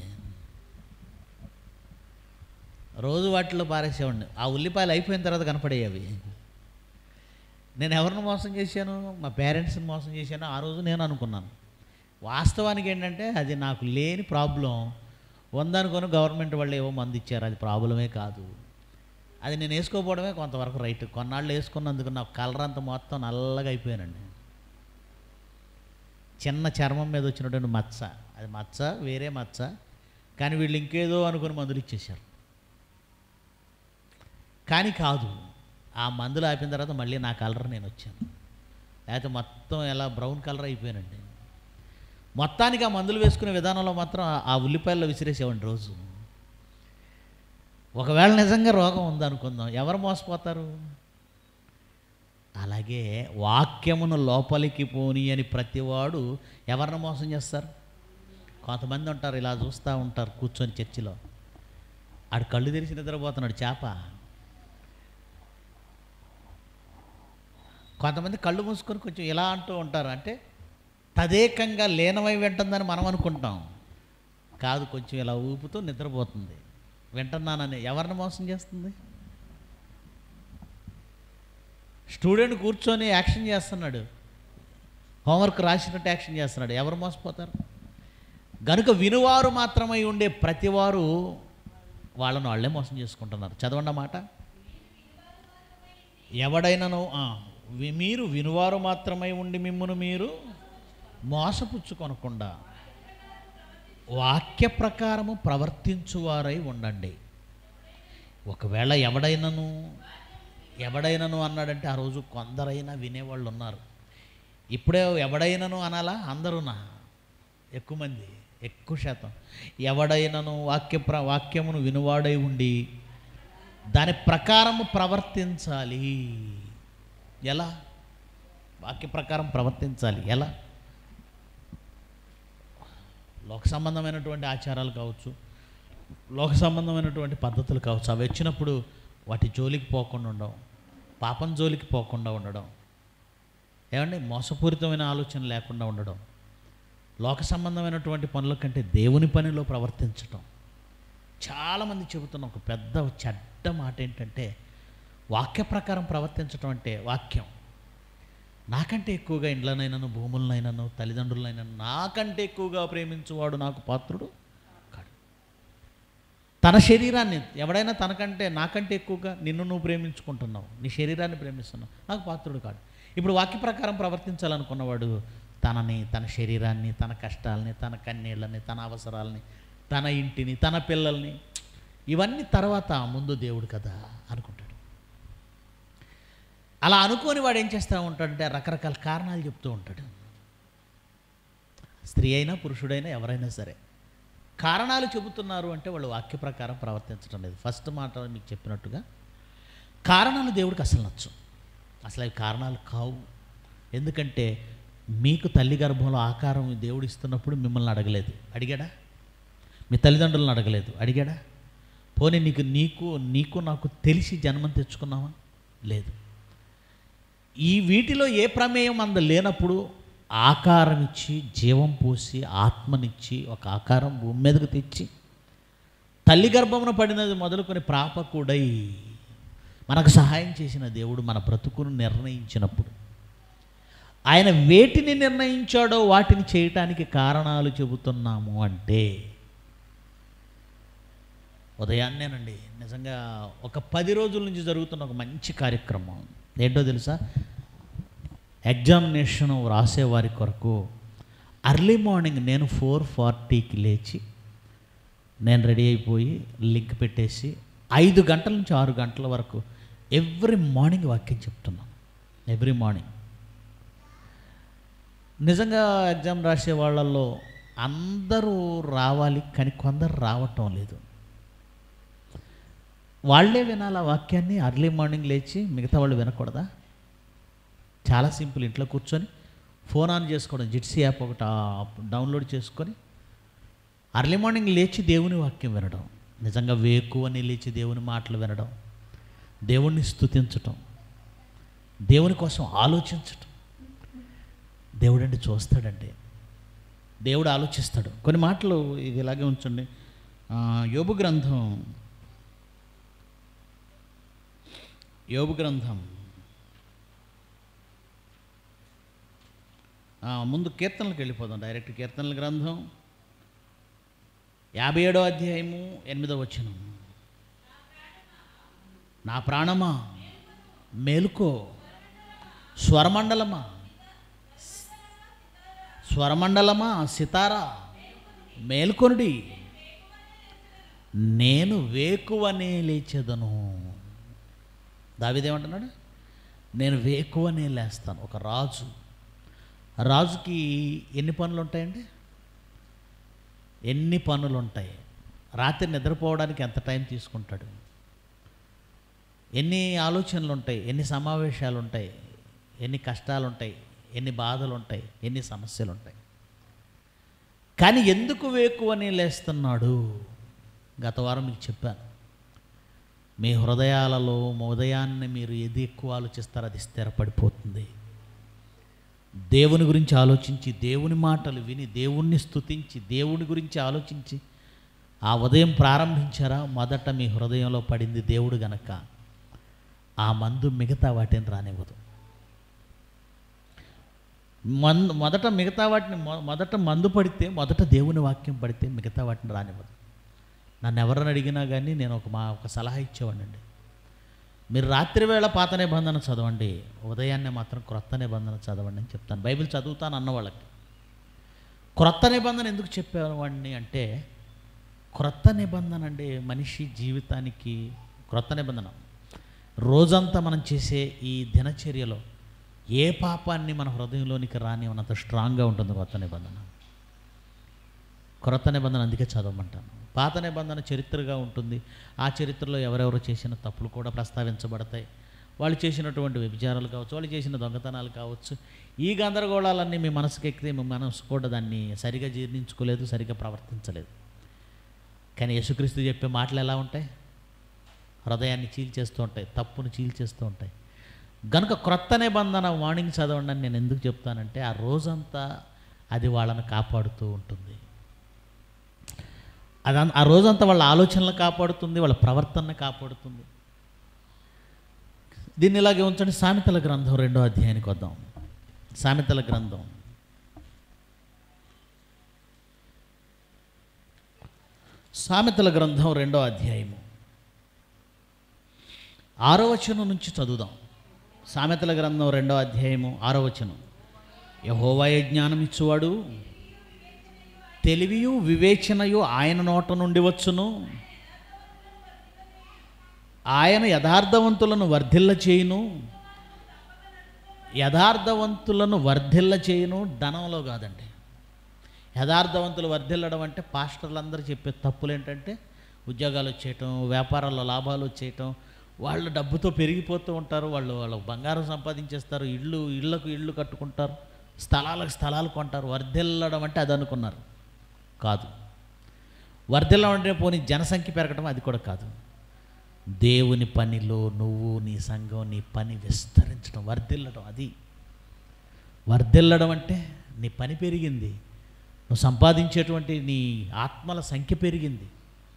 రోజు వాటిలో పారేసేవాడిని ఆ ఉల్లిపాయలు అయిపోయిన తర్వాత కనపడేవి అవి నేను ఎవరిని మోసం చేశాను మా పేరెంట్స్ని మోసం చేశాను ఆ రోజు నేను అనుకున్నాను వాస్తవానికి ఏంటంటే అది నాకు లేని ప్రాబ్లం ఉందనుకొని గవర్నమెంట్ వాళ్ళు ఏవో మంది ఇచ్చారు అది ప్రాబ్లమే కాదు అది నేను వేసుకోపోవడమే కొంతవరకు రైట్ కొన్నాళ్ళు వేసుకున్నందుకు నాకు కలర్ అంతా మొత్తం నల్లగా అయిపోయానండి చిన్న చర్మం మీద వచ్చినటువంటి మచ్చ అది మచ్చ వేరే మచ్చ కానీ వీళ్ళు ఇంకేదో అనుకుని మందులు ఇచ్చేశారు కానీ కాదు ఆ మందులు ఆపిన తర్వాత మళ్ళీ నా కలర్ నేను వచ్చాను లేకపోతే మొత్తం ఎలా బ్రౌన్ కలర్ అయిపోయానండి మొత్తానికి ఆ మందులు వేసుకునే విధానంలో మాత్రం ఆ- ఆ ఉల్లిపాయల్లో విసిరేసేవాడిని రోజు ఒకవేళ నిజంగా రోగం ఉందనుకుందాం ఎవరు మోసపోతారు అలాగే వాక్యమును లోపలికి పోని అని ప్రతివాడు ఎవరిని మోసం చేస్తారు కొంతమంది ఉంటారు ఇలా చూస్తూ ఉంటారు కూర్చొని చర్చిలో ఆడు కళ్ళు తెరిచి నిద్రపోతున్నాడు చేప కొంతమంది కళ్ళు మూసుకొని కొంచెం ఇలా అంటూ ఉంటారు అంటే తదేకంగా లీనమై వింటుందని మనం అనుకుంటాం కాదు కొంచెం ఇలా ఊపుతూ నిద్రపోతుంది వింటున్నానని ఎవరిని మోసం చేస్తుంది స్టూడెంట్ కూర్చొని యాక్షన్ చేస్తున్నాడు హోంవర్క్ రాసినట్టు యాక్షన్ చేస్తున్నాడు ఎవరు మోసపోతారు గనుక వినువారు మాత్రమై ఉండే ప్రతివారు వాళ్ళను వాళ్ళే మోసం చేసుకుంటున్నారు చదవండి ఆ మాట ఎవడైనను ఆ, వి- మీరు వినువారు మాత్రమై ఉండి మిమ్మును మీరు మోసపుచ్చుకొనకుండా వాక్య ప్రకారము ప్రవర్తించువారై ఉండండి ఒకవేళ ఎవడైనను ఎవడైనను అన్నాడంటే ఆ రోజు కొందరైనా వినేవాళ్ళు ఉన్నారు ఇప్పుడే ఎవడైనను అనాలా అందరూనా ఎక్కువ మంది ఎక్కువ శాతం ఎవడైనను వాక్య ప్ర వాక్యమును వినువాడై ఉండి దాని ప్రకారము ప్రవర్తించాలి ఎలా వాక్య ప్రకారం ప్రవర్తించాలి ఎలా లోక సంబంధమైనటువంటి ఆచారాలు కావచ్చు లోక సంబంధమైనటువంటి పద్ధతులు కావచ్చు అవి వచ్చినప్పుడు వాటి జోలికి పోకుండా ఉండడం పాపం జోలికి పోకుండా ఉండడం ఏమండి మోసపూరితమైన ఆలోచన లేకుండా ఉండడం లోక సంబంధమైనటువంటి పనుల కంటే దేవుని పనిలో ప్రవర్తించటం చాలామంది చెబుతున్న ఒక పెద్ద చెడ్డ మాట ఏంటంటే వాక్య ప్రకారం ప్రవర్తించటం అంటే వాక్యం నాకంటే ఎక్కువగా ఇండ్లనైనాను భూములనైనాను తల్లిదండ్రులనైనాను నాకంటే ఎక్కువగా ప్రేమించువాడు నాకు పాత్రుడు కాడు తన శరీరాన్ని ఎవడైనా తనకంటే నాకంటే ఎక్కువగా నిన్ను నువ్వు ప్రేమించుకుంటున్నావు నీ శరీరాన్ని ప్రేమిస్తున్నావు నాకు పాత్రుడు కాడు ఇప్పుడు వాక్య ప్రకారం ప్రవర్తించాలనుకున్నవాడు తనని తన శరీరాన్ని తన కష్టాలని తన కన్నీళ్ళని తన అవసరాలని తన ఇంటిని తన పిల్లల్ని ఇవన్నీ తర్వాత ముందు దేవుడు కదా అనుకుంటాడు అలా అనుకోని వాడు ఏం చేస్తూ ఉంటాడంటే రకరకాల కారణాలు చెప్తూ ఉంటాడు స్త్రీ అయినా పురుషుడైనా ఎవరైనా సరే కారణాలు చెబుతున్నారు అంటే వాళ్ళు వాక్య ప్రకారం ప్రవర్తించడం లేదు ఫస్ట్ మాట మీకు చెప్పినట్టుగా కారణాలు దేవుడికి అసలు నచ్చు అసలు అవి కారణాలు కావు ఎందుకంటే మీకు తల్లి గర్భంలో ఆకారం దేవుడు ఇస్తున్నప్పుడు మిమ్మల్ని అడగలేదు అడిగాడా మీ తల్లిదండ్రులను అడగలేదు అడిగాడా పోనీ నీకు నీకు నీకు నాకు తెలిసి జన్మం తెచ్చుకున్నావా లేదు ఈ వీటిలో ఏ ప్రమేయం అంద లేనప్పుడు ఆకారం ఇచ్చి జీవం పోసి ఆత్మనిచ్చి ఒక ఆకారం భూమి మీదకు తెచ్చి తల్లి గర్భమున పడినది మొదలుకొని ప్రాపకుడై మనకు సహాయం చేసిన దేవుడు మన బ్రతుకును నిర్ణయించినప్పుడు ఆయన వేటిని నిర్ణయించాడో వాటిని చేయటానికి కారణాలు చెబుతున్నాము అంటే ఉదయాన్నేనండి నిజంగా ఒక పది రోజుల నుంచి జరుగుతున్న ఒక మంచి కార్యక్రమం ఏంటో తెలుసా ఎగ్జామినేషన్ రాసే వారి కొరకు అర్లీ మార్నింగ్ నేను ఫోర్ ఫార్టీకి లేచి నేను రెడీ అయిపోయి లింక్ పెట్టేసి ఐదు గంటల నుంచి ఆరు గంటల వరకు ఎవ్రీ మార్నింగ్ వాక్యం చెప్తున్నాను ఎవ్రీ మార్నింగ్ నిజంగా ఎగ్జామ్ రాసే వాళ్ళల్లో అందరూ రావాలి కానీ కొందరు రావటం లేదు వాళ్ళే వినాలి ఆ వాక్యాన్ని అర్లీ మార్నింగ్ లేచి మిగతా వాళ్ళు వినకూడదా చాలా సింపుల్ ఇంట్లో కూర్చొని ఫోన్ ఆన్ చేసుకోవడం జిట్సీ యాప్ ఒకటి ఆ- డౌన్లోడ్ చేసుకొని అర్లీ మార్నింగ్ లేచి దేవుని వాక్యం వినడం నిజంగా వేకువని లేచి దేవుని మాటలు వినడం దేవుణ్ణి స్తుతించటం దేవుని కోసం ఆలోచించటం దేవుడండి చూస్తాడండి దేవుడు ఆలోచిస్తాడు కొన్ని మాటలు ఇది ఇలాగే ఉంచండి ఆ, యోబు గ్రంథం యోబు గ్రంథం ఆ, ముందు కీర్తనలకు వెళ్ళిపోదాం డైరెక్ట్ కీర్తనల గ్రంథం యాభై ఏడో అధ్యాయము ఎనిమిదో వచనం నా ప్రాణమా మేలుకో స్వరమండలమా స్వరమండలమా సితారా మేల్కొనుడి నేను వేకువనే లేచెదను దావిదేమంటున్నాడు నేను వేకువనే లేస్తాను ఒక రాజు రాజుకి ఎన్ని పనులు ఉంటాయండి ఎన్ని పనులు ఉంటాయి రాత్రి నిద్రపోవడానికి ఎంత టైం తీసుకుంటాడు ఎన్ని ఆలోచనలు ఉంటాయి ఎన్ని సమావేశాలు ఉంటాయి ఎన్ని కష్టాలు ఉంటాయి ఎన్ని బాధలు ఉంటాయి ఎన్ని సమస్యలు ఉంటాయి కానీ ఎందుకు వేకువని లేస్తున్నాడు గత వారం మీకు చెప్పాను మీ హృదయాలలో ఉదయాన్నే మీరు ఏది ఎక్కువ ఆలోచిస్తారో అది స్థిరపడిపోతుంది దేవుని గురించి ఆలోచించి దేవుని మాటలు విని దేవుణ్ణి స్తుతించి దేవుని గురించి ఆలోచించి ఆ ఉదయం ప్రారంభించారా మొదట మీ హృదయంలో పడింది దేవుడు గనక ఆ మందు మిగతా వాటిని రానివ్వదు మందు మొదట మిగతా వాటిని మొ- మొదట మందు పడితే మొదట దేవుని వాక్యం పడితే మిగతా వాటిని రానివ్వదు నన్ను ఎవరైనా అడిగినా కానీ నేను ఒక మా ఒక సలహా ఇచ్చేవాడినండి మీరు రాత్రి వేళ పాత నిబంధన చదవండి ఉదయాన్నే మాత్రం క్రొత్త నిబంధన చదవండి అని చెప్తాను బైబిల్ చదువుతాను అన్న వాళ్ళకి క్రొత్త నిబంధన ఎందుకు చెప్పేవాడిని అంటే క్రొత్త నిబంధన అంటే మనిషి జీవితానికి క్రొత్త నిబంధన రోజంతా మనం చేసే ఈ దినచర్యలో ఏ పాపాన్ని మన హృదయంలోనికి రాని ఉన్నంత స్ట్రాంగ్గా ఉంటుంది కొత్త నిబంధన క్రొత్త నిబంధన అందుకే చదవమంటాను పాత నిబంధన చరిత్రగా ఉంటుంది ఆ చరిత్రలో ఎవరెవరు చేసిన తప్పులు కూడా ప్రస్తావించబడతాయి వాళ్ళు చేసినటువంటి వ్యభిచారాలు కావచ్చు వాళ్ళు చేసిన దొంగతనాలు కావచ్చు ఈ గందరగోళాలన్నీ మీ మనసుకి ఎక్కితే మీ మనసు కూడా దాన్ని సరిగా జీర్ణించుకోలేదు సరిగా ప్రవర్తించలేదు కానీ యేసుక్రీస్తు చెప్పే మాటలు ఎలా ఉంటాయి హృదయాన్ని చీల్చేస్తూ ఉంటాయి తప్పును చీల్చేస్తూ ఉంటాయి గనుక క్రొత్త నిబంధన మార్నింగ్ చదవండి అని నేను ఎందుకు చెప్తానంటే ఆ రోజంతా అది వాళ్ళని కాపాడుతూ ఉంటుంది అది ఆ రోజంతా వాళ్ళ ఆలోచనలు కాపాడుతుంది వాళ్ళ ప్రవర్తనను కాపాడుతుంది దీన్ని ఇలాగే ఉంచండి సామెతల గ్రంథం రెండో అధ్యాయానికి వద్దాం సామెతల గ్రంథం సామెతల గ్రంథం రెండో అధ్యాయము ఆరో వచనం నుంచి చదువుదాం సామెతల గ్రంథం రెండో అధ్యాయము ఆరో వచనం యహోవాయ జ్ఞానం ఇచ్చువాడు తెలివియు వివేచనయు ఆయన నోట నుండి వచ్చును ఆయన యథార్థవంతులను వర్ధిల్ల చేయును యథార్థవంతులను వర్ధిల్ల చేయును ధనంలో కాదండి యథార్థవంతులు వర్ధిల్లడం అంటే పాస్టర్లు అందరూ చెప్పే తప్పులు ఏంటంటే ఉద్యోగాలు వచ్చేయటం వ్యాపారాల్లో లాభాలు వచ్చేయటం వాళ్ళు డబ్బుతో పెరిగిపోతూ ఉంటారు వాళ్ళు వాళ్ళు బంగారం సంపాదించేస్తారు ఇళ్ళు ఇళ్ళకు ఇళ్ళు కట్టుకుంటారు స్థలాలకు స్థలాలు కొంటారు వర్ధిల్లడం అంటే అది అనుకున్నారు కాదు వర్ధిల్లడం అంటే పోనీ జనసంఖ్య పెరగడం అది కూడా కాదు దేవుని పనిలో నువ్వు నీ సంఘం నీ పని విస్తరించడం వర్ధిల్లడం అది వర్ధిల్లడం అంటే నీ పని పెరిగింది నువ్వు సంపాదించేటువంటి నీ ఆత్మల సంఖ్య పెరిగింది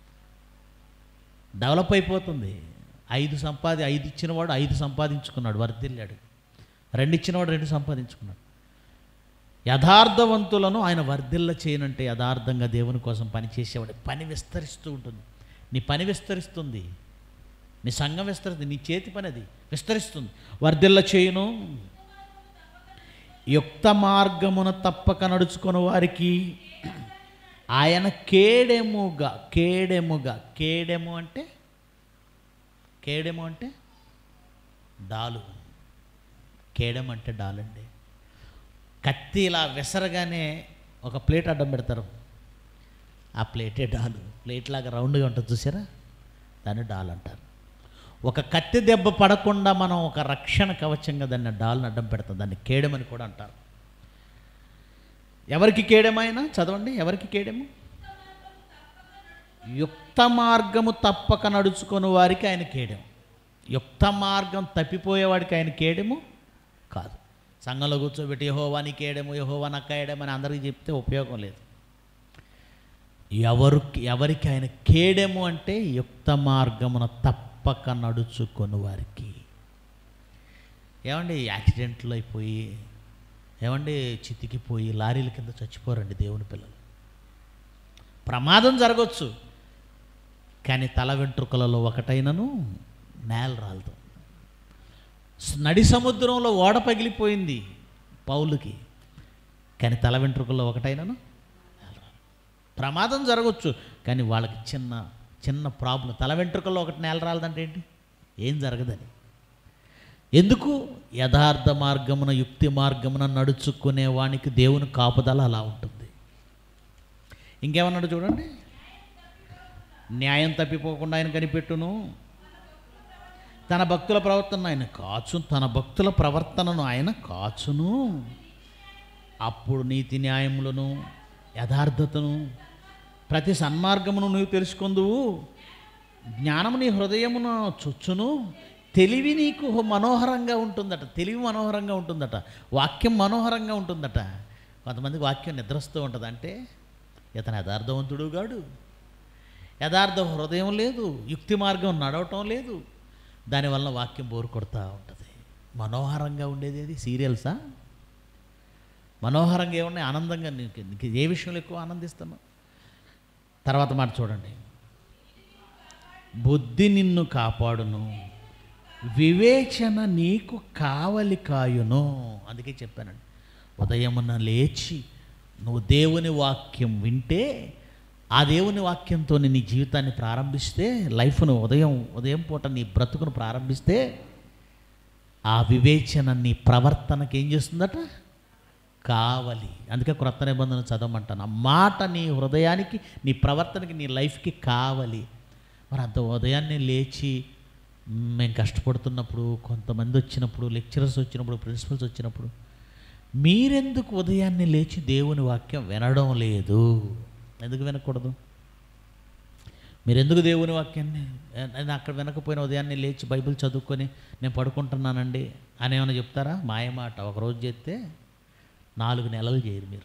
డెవలప్ అయిపోతుంది ఐదు సంపాది ఐదు ఇచ్చినవాడు ఐదు సంపాదించుకున్నాడు వర్ధిల్లాడు రెండు ఇచ్చినవాడు రెండు సంపాదించుకున్నాడు యథార్థవంతులను ఆయన వర్ధిల్ల చేయనంటే యథార్థంగా దేవుని కోసం పని చేసేవాడు పని విస్తరిస్తూ ఉంటుంది నీ పని విస్తరిస్తుంది నీ సంఘం విస్తరిస్తుంది నీ చేతి పని అది విస్తరిస్తుంది వర్ధిల్ల చేయును యుక్త మార్గమున తప్పక నడుచుకుని వారికి ఆయన కేడెముగా కేడెముగా కేడెము అంటే కేడెము అంటే డాలు కేడెం అంటే డాలండి కత్తి ఇలా విసరగానే ఒక ప్లేట్ అడ్డం పెడతారు ఆ ప్లేటే డాలు ప్లేట్ లాగా రౌండ్గా ఉంటుంది చూసారా దాన్ని డాల్ అంటారు ఒక కత్తి దెబ్బ పడకుండా మనం ఒక రక్షణ కవచంగా దాన్ని డాల్ని అడ్డం పెడతాం దాన్ని కేడమని కూడా అంటారు ఎవరికి కేడమైనా చదవండి ఎవరికి కేడము యుక్త మార్గము తప్పక నడుచుకొని వారికి ఆయన కేడెము యుక్త మార్గం తప్పిపోయేవాడికి ఆయన కేడెము కాదు సంఘంలో కూర్చోబెట్టి యహోవా నీ కేడము యహోవా నా కేడము అని అందరికీ చెప్తే ఉపయోగం లేదు ఎవరికి ఎవరికి ఆయన కేడెము అంటే యుక్త మార్గమున తప్పక నడుచుకొని వారికి ఏమండి యాక్సిడెంట్లు అయిపోయి ఏమండి చితికిపోయి లారీల కింద చచ్చిపోరండి దేవుని పిల్లలు ప్రమాదం జరగవచ్చు కానీ తల వెంట్రుకలలో ఒకటైనను నేల రాలదు నడి సముద్రంలో ఓడ పగిలిపోయింది పౌలుకి కానీ తల వెంట్రుకల్లో ఒకటైనను నేల రాలదు. ప్రమాదం జరగవచ్చు కానీ వాళ్ళకి చిన్న చిన్న ప్రాబ్లం తల వెంట్రుకల్లో ఒకటి నేల రాలదంటే ఏంటి ఏం జరగదని ఎందుకు యథార్థ మార్గమున యుక్తి మార్గమున నడుచుకునే వానికి దేవుని కాపుదల అలా ఉంటుంది ఇంకేమన్నాడు చూడండి న్యాయం తప్పిపోకుండా ఆయన కనిపెట్టును తన భక్తుల ప్రవర్తన ఆయన కాచు తన భక్తుల ప్రవర్తనను ఆయన కాచును అప్పుడు నీతి న్యాయములను యథార్థతను ప్రతి సన్మార్గమును నువ్వు తెలుసుకుందువు జ్ఞానము నీ హృదయమును చొచ్చును తెలివి నీకు మనోహరంగా ఉంటుందట తెలివి మనోహరంగా ఉంటుందట వాక్యం మనోహరంగా ఉంటుందట కొంతమందికి వాక్యం నిద్రస్తూ ఉంటుంది అంటే ఇతను యథార్థవంతుడు గాడు యథార్థ హృదయం లేదు యుక్తి మార్గం నడవటం లేదు దానివల్ల వాక్యం బోరు కొడతా ఉంటుంది మనోహరంగా ఉండేది ఏది సీరియల్సా మనోహరంగా ఏమున్నాయి ఆనందంగా నీకు నీకు ఏ విషయంలో ఎక్కువ ఆనందిస్తున్నావు తర్వాత మాట చూడండి బుద్ధి నిన్ను కాపాడును వివేచన నీకు కావలి కాయును అందుకే చెప్పానండి ఉదయమున లేచి నువ్వు దేవుని వాక్యం వింటే ఆ దేవుని వాక్యంతో నీ జీవితాన్ని ప్రారంభిస్తే లైఫ్ను ఉదయం ఉదయం పూట నీ బ్రతుకును ప్రారంభిస్తే ఆ వివేచన నీ ప్రవర్తనకి ఏం చేస్తుందట కావలి అందుకే క్రొత్త నిబంధన చదవమంటాను ఆ మాట నీ హృదయానికి నీ ప్రవర్తనకి నీ లైఫ్కి కావలి మరి అంత ఉదయాన్నే లేచి మ్, మేము కష్టపడుతున్నప్పుడు కొంతమంది వచ్చినప్పుడు లెక్చరర్స్ వచ్చినప్పుడు ప్రిన్సిపల్స్ వచ్చినప్పుడు మీరెందుకు ఉదయాన్నే లేచి దేవుని వాక్యం వినడం లేదు ఎందుకు వినకూడదు మీరు ఎందుకు దేవుని వాక్యాన్ని "ఏ- నేను అక్కడ వినకపోయిన ఉదయాన్నే లేచి బైబిల్ చదువుకొని నేను పడుకుంటున్నానండి అని ఏమైనా చెప్తారా మాయమాట ఒకరోజు చేస్తే నాలుగు నెలలు చేయరు మీరు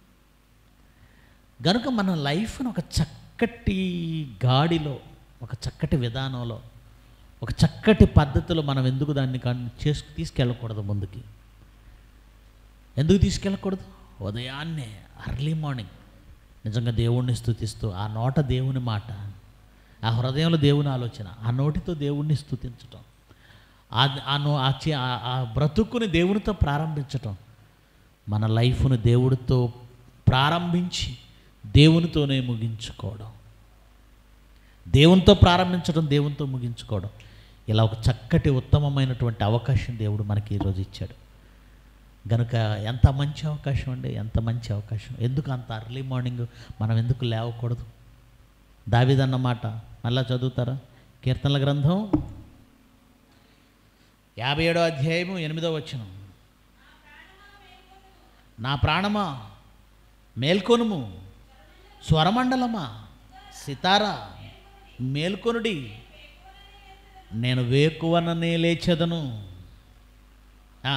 గనుక మన లైఫ్ను ఒక చక్కటి గాడిలో ఒక చక్కటి విధానంలో ఒక చక్కటి పద్ధతిలో మనం ఎందుకు దాన్ని కన్ చేసు తీసుకెళ్ళకూడదు ముందుకి ఎందుకు తీసుకెళ్ళకూడదు ఉదయాన్నే అర్లీ మార్నింగ్ నిజంగా దేవుణ్ణి స్థుతిస్తూ ఆ నోట దేవుని మాట ఆ హృదయంలో దేవుని ఆలోచన ఆ నోటితో దేవుణ్ణి స్థుతించటం ఆ ఆ నో ఆ చే- ఆ- ఆ బ్రతుకుని దేవునితో ప్రారంభించటం మన లైఫ్ను దేవుడితో ప్రారంభించి దేవునితోనే ముగించుకోవడం దేవునితో ప్రారంభించడం దేవునితో ముగించుకోవడం ఇలా ఒక చక్కటి ఉత్తమమైనటువంటి అవకాశం దేవుడు మనకి ఈరోజు ఇచ్చాడు గనుక ఎంత మంచి అవకాశం అండి ఎంత మంచి అవకాశం ఎందుకు అంత అర్లీ మార్నింగ్ మనం ఎందుకు లేవకూడదు దావిదన్నమాట మళ్ళా చదువుతారా కీర్తనల గ్రంథం యాభై ఏడో అధ్యాయము ఎనిమిదో వచనం నా ప్రాణమా మేల్కొనుము స్వరమండలమా సితారా మేల్కొనుడి నేను వేకువననే లేచెదను ఆ,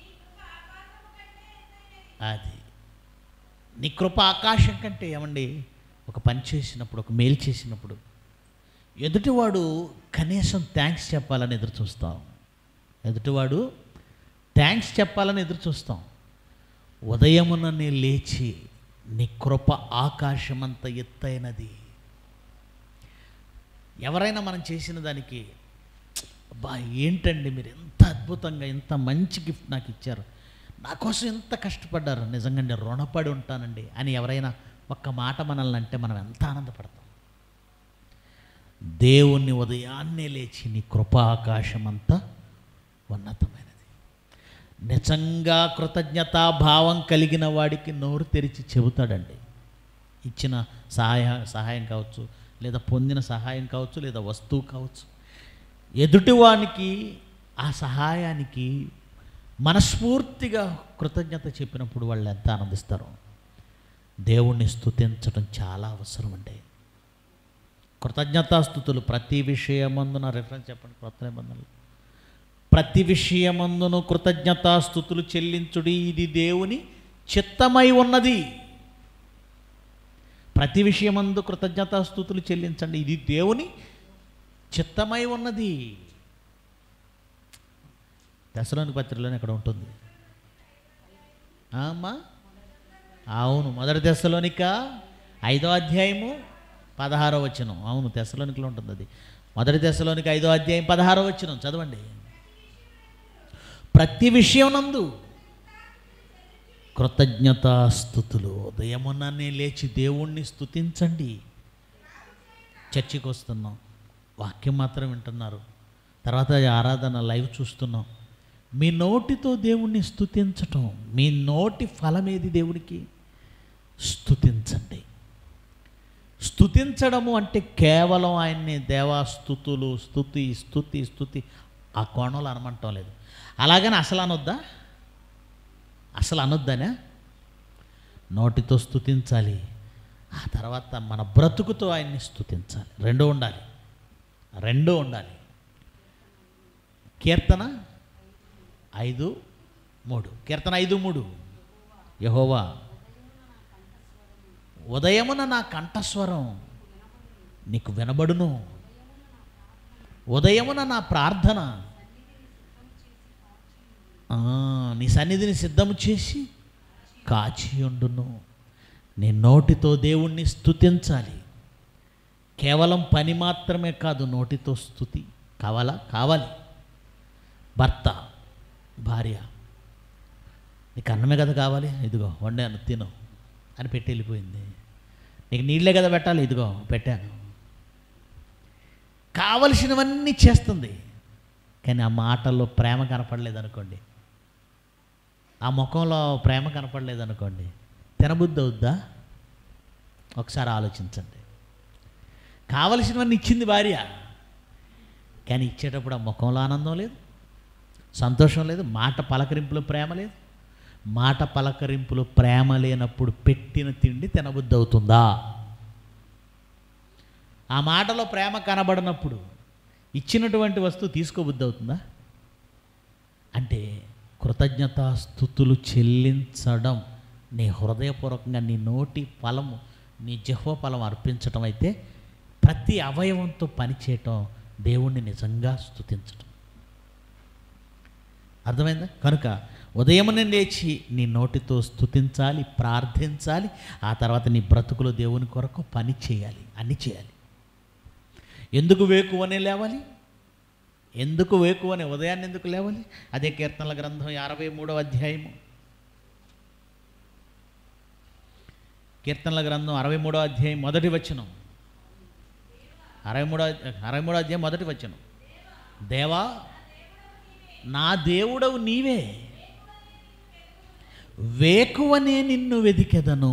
అది నీ కృప ఆకాశం కంటే ఏమండి ఒక పని చేసినప్పుడు ఒక మేలు చేసినప్పుడు ఎదుటివాడు కనీసం థ్యాంక్స్ చెప్పాలని ఎదురు చూస్తాం ఎదుటివాడు థ్యాంక్స్ చెప్పాలని ఎదురు చూస్తాం ఉదయముననే లేచి నీ కృప ఆకాశమంత ఎత్తైనది ఎవరైనా మనం చేసిన దానికి అబ్బా ఏంటండి మీరు ఎంత అద్భుతంగా ఎంత మంచి గిఫ్ట్ నాకు ఇచ్చారు నా కోసం ఎంత కష్టపడ్డారు నిజంగా నేను రుణపడి ఉంటానండి అని ఎవరైనా ఒక్క మాట మనల్ని అంటే మనం ఎంత ఆనందపడతాం దేవుణ్ణి ఉదయాన్నే లేచి నీ కృపాకాశం అంతా ఉన్నతమైనది నిజంగా కృతజ్ఞతాభావం కలిగిన వాడికి నోరు తెరిచి చెబుతాడండి ఇచ్చిన సహాయ సహాయం కావచ్చు లేదా పొందిన సహాయం కావచ్చు లేదా వస్తువు కావచ్చు ఎదుటివానికి ఆ సహాయానికి మనస్ఫూర్తిగా కృతజ్ఞత చెప్పినప్పుడు వాళ్ళు ఎంత ఆనందిస్తారో దేవుణ్ణి స్తుతించడం చాలా అవసరం అండి కృతజ్ఞతాస్థుతులు ప్రతి విషయమందున రెఫరెన్స్ చెప్పండి కొత్త నిబంధనలు ప్రతి విషయమందును కృతజ్ఞతాస్థుతులు చెల్లించుడి ఇది దేవుని చిత్తమై ఉన్నది ప్రతి విషయమందు కృతజ్ఞతాస్థుతులు చెల్లించండి ఇది దేవుని చిత్తమై ఉన్నది దశలోని పత్రికలోనే ఇక్కడ ఉంటుంది ఆ అమ్మా అవును మొదటి దశలోనిక ఐదో అధ్యాయము పదహారో వచనం అవును దశలోనికలో ఉంటుంది అది మొదటి దశలోనికి ఐదో అధ్యాయం పదహారో వచనం చదవండి ప్రతి విషయం నందు కృతజ్ఞతాస్థుతులు ఉదయముననే లేచి దేవుణ్ణి స్తుతించండి చర్చికి వస్తున్నాం వాక్యం మాత్రం వింటున్నారు తర్వాత ఆరాధన లైవ్ చూస్తున్నాం మీ నోటితో దేవుణ్ణి స్తుతించటం మీ నోటి ఫలమేది దేవునికి స్తుతించండి స్తుతించడము అంటే కేవలం ఆయన్ని దేవా స్తుతులు స్తుతి స్తుతి స్తుతి ఆ కోణంలో అనమంటం లేదు అలాగని అసలు అనొద్దా అసలు అనొద్దనే నోటితో స్తుతించాలి ఆ తర్వాత మన బ్రతుకుతో ఆయన్ని స్తుతించాలి రెండూ ఉండాలి రెండూ ఉండాలి కీర్తన ఐదు మూడు కీర్తన ఐదు మూడు యహోవా ఉదయమున నా కంఠస్వరం నీకు వినబడును ఉదయమున నా ప్రార్థన ఆ, నీ సన్నిధిని సిద్ధము చేసి కాచి ఉండును నీ నోటితో దేవుణ్ణి స్తుతించాలి కేవలం పని మాత్రమే కాదు నోటితో స్థుతి కావాలా కావాలి భర్త భార్య నీకు అన్నమే కదా కావాలి ఇదిగో వండాను తిను అని పెట్టి వెళ్ళిపోయింది నీకు నీళ్ళే కదా పెట్టాలి ఇదిగో పెట్టాను కావలసినవన్నీ చేస్తుంది కానీ ఆ మాటల్లో ప్రేమ కనపడలేదు అనుకోండి ఆ ముఖంలో ప్రేమ కనపడలేదు అనుకోండి తినబుద్ధి అవుద్దా ఒకసారి ఆలోచించండి కావలసినవన్నీ ఇచ్చింది భార్య కానీ ఇచ్చేటప్పుడు ఆ ముఖంలో ఆనందం లేదు సంతోషం లేదు మాట పలకరింపులో ప్రేమ లేదు మాట పలకరింపులో ప్రేమ లేనప్పుడు పెట్టిన తిండి తినబుద్ధి అవుతుందా ఆ మాటలో ప్రేమ కనబడినప్పుడు ఇచ్చినటువంటి వస్తువు తీసుకోబుద్ధి అవుతుందా అంటే కృతజ్ఞతాస్థుతులు చెల్లించడం నీ హృదయపూర్వకంగా నీ నోటి ఫలము నీ జహ్వ ఫలం అర్పించటం అయితే ప్రతి అవయవంతో పనిచేయటం దేవుణ్ణి నిజంగా స్తుతించటం అర్థమైందా కనుక ఉదయమునే లేచి నీ నోటితో స్తుతించాలి ప్రార్థించాలి ఆ తర్వాత నీ బ్రతుకులో దేవుని కొరకు పని చేయాలి అన్ని చేయాలి ఎందుకు వేకువనే లేవాలి ఎందుకు వేకువనే ఉదయాన్ని ఎందుకు లేవాలి అదే కీర్తనల గ్రంథం అరవై మూడవ అధ్యాయము కీర్తనల గ్రంథం అరవై మూడవ అధ్యాయం మొదటి వచనం అరవై మూడో అరవై మూడో అధ్యాయం మొదటి వచనం దేవా నా దేవుడవు నీవే వేకువనే నిన్ను వెదికెదను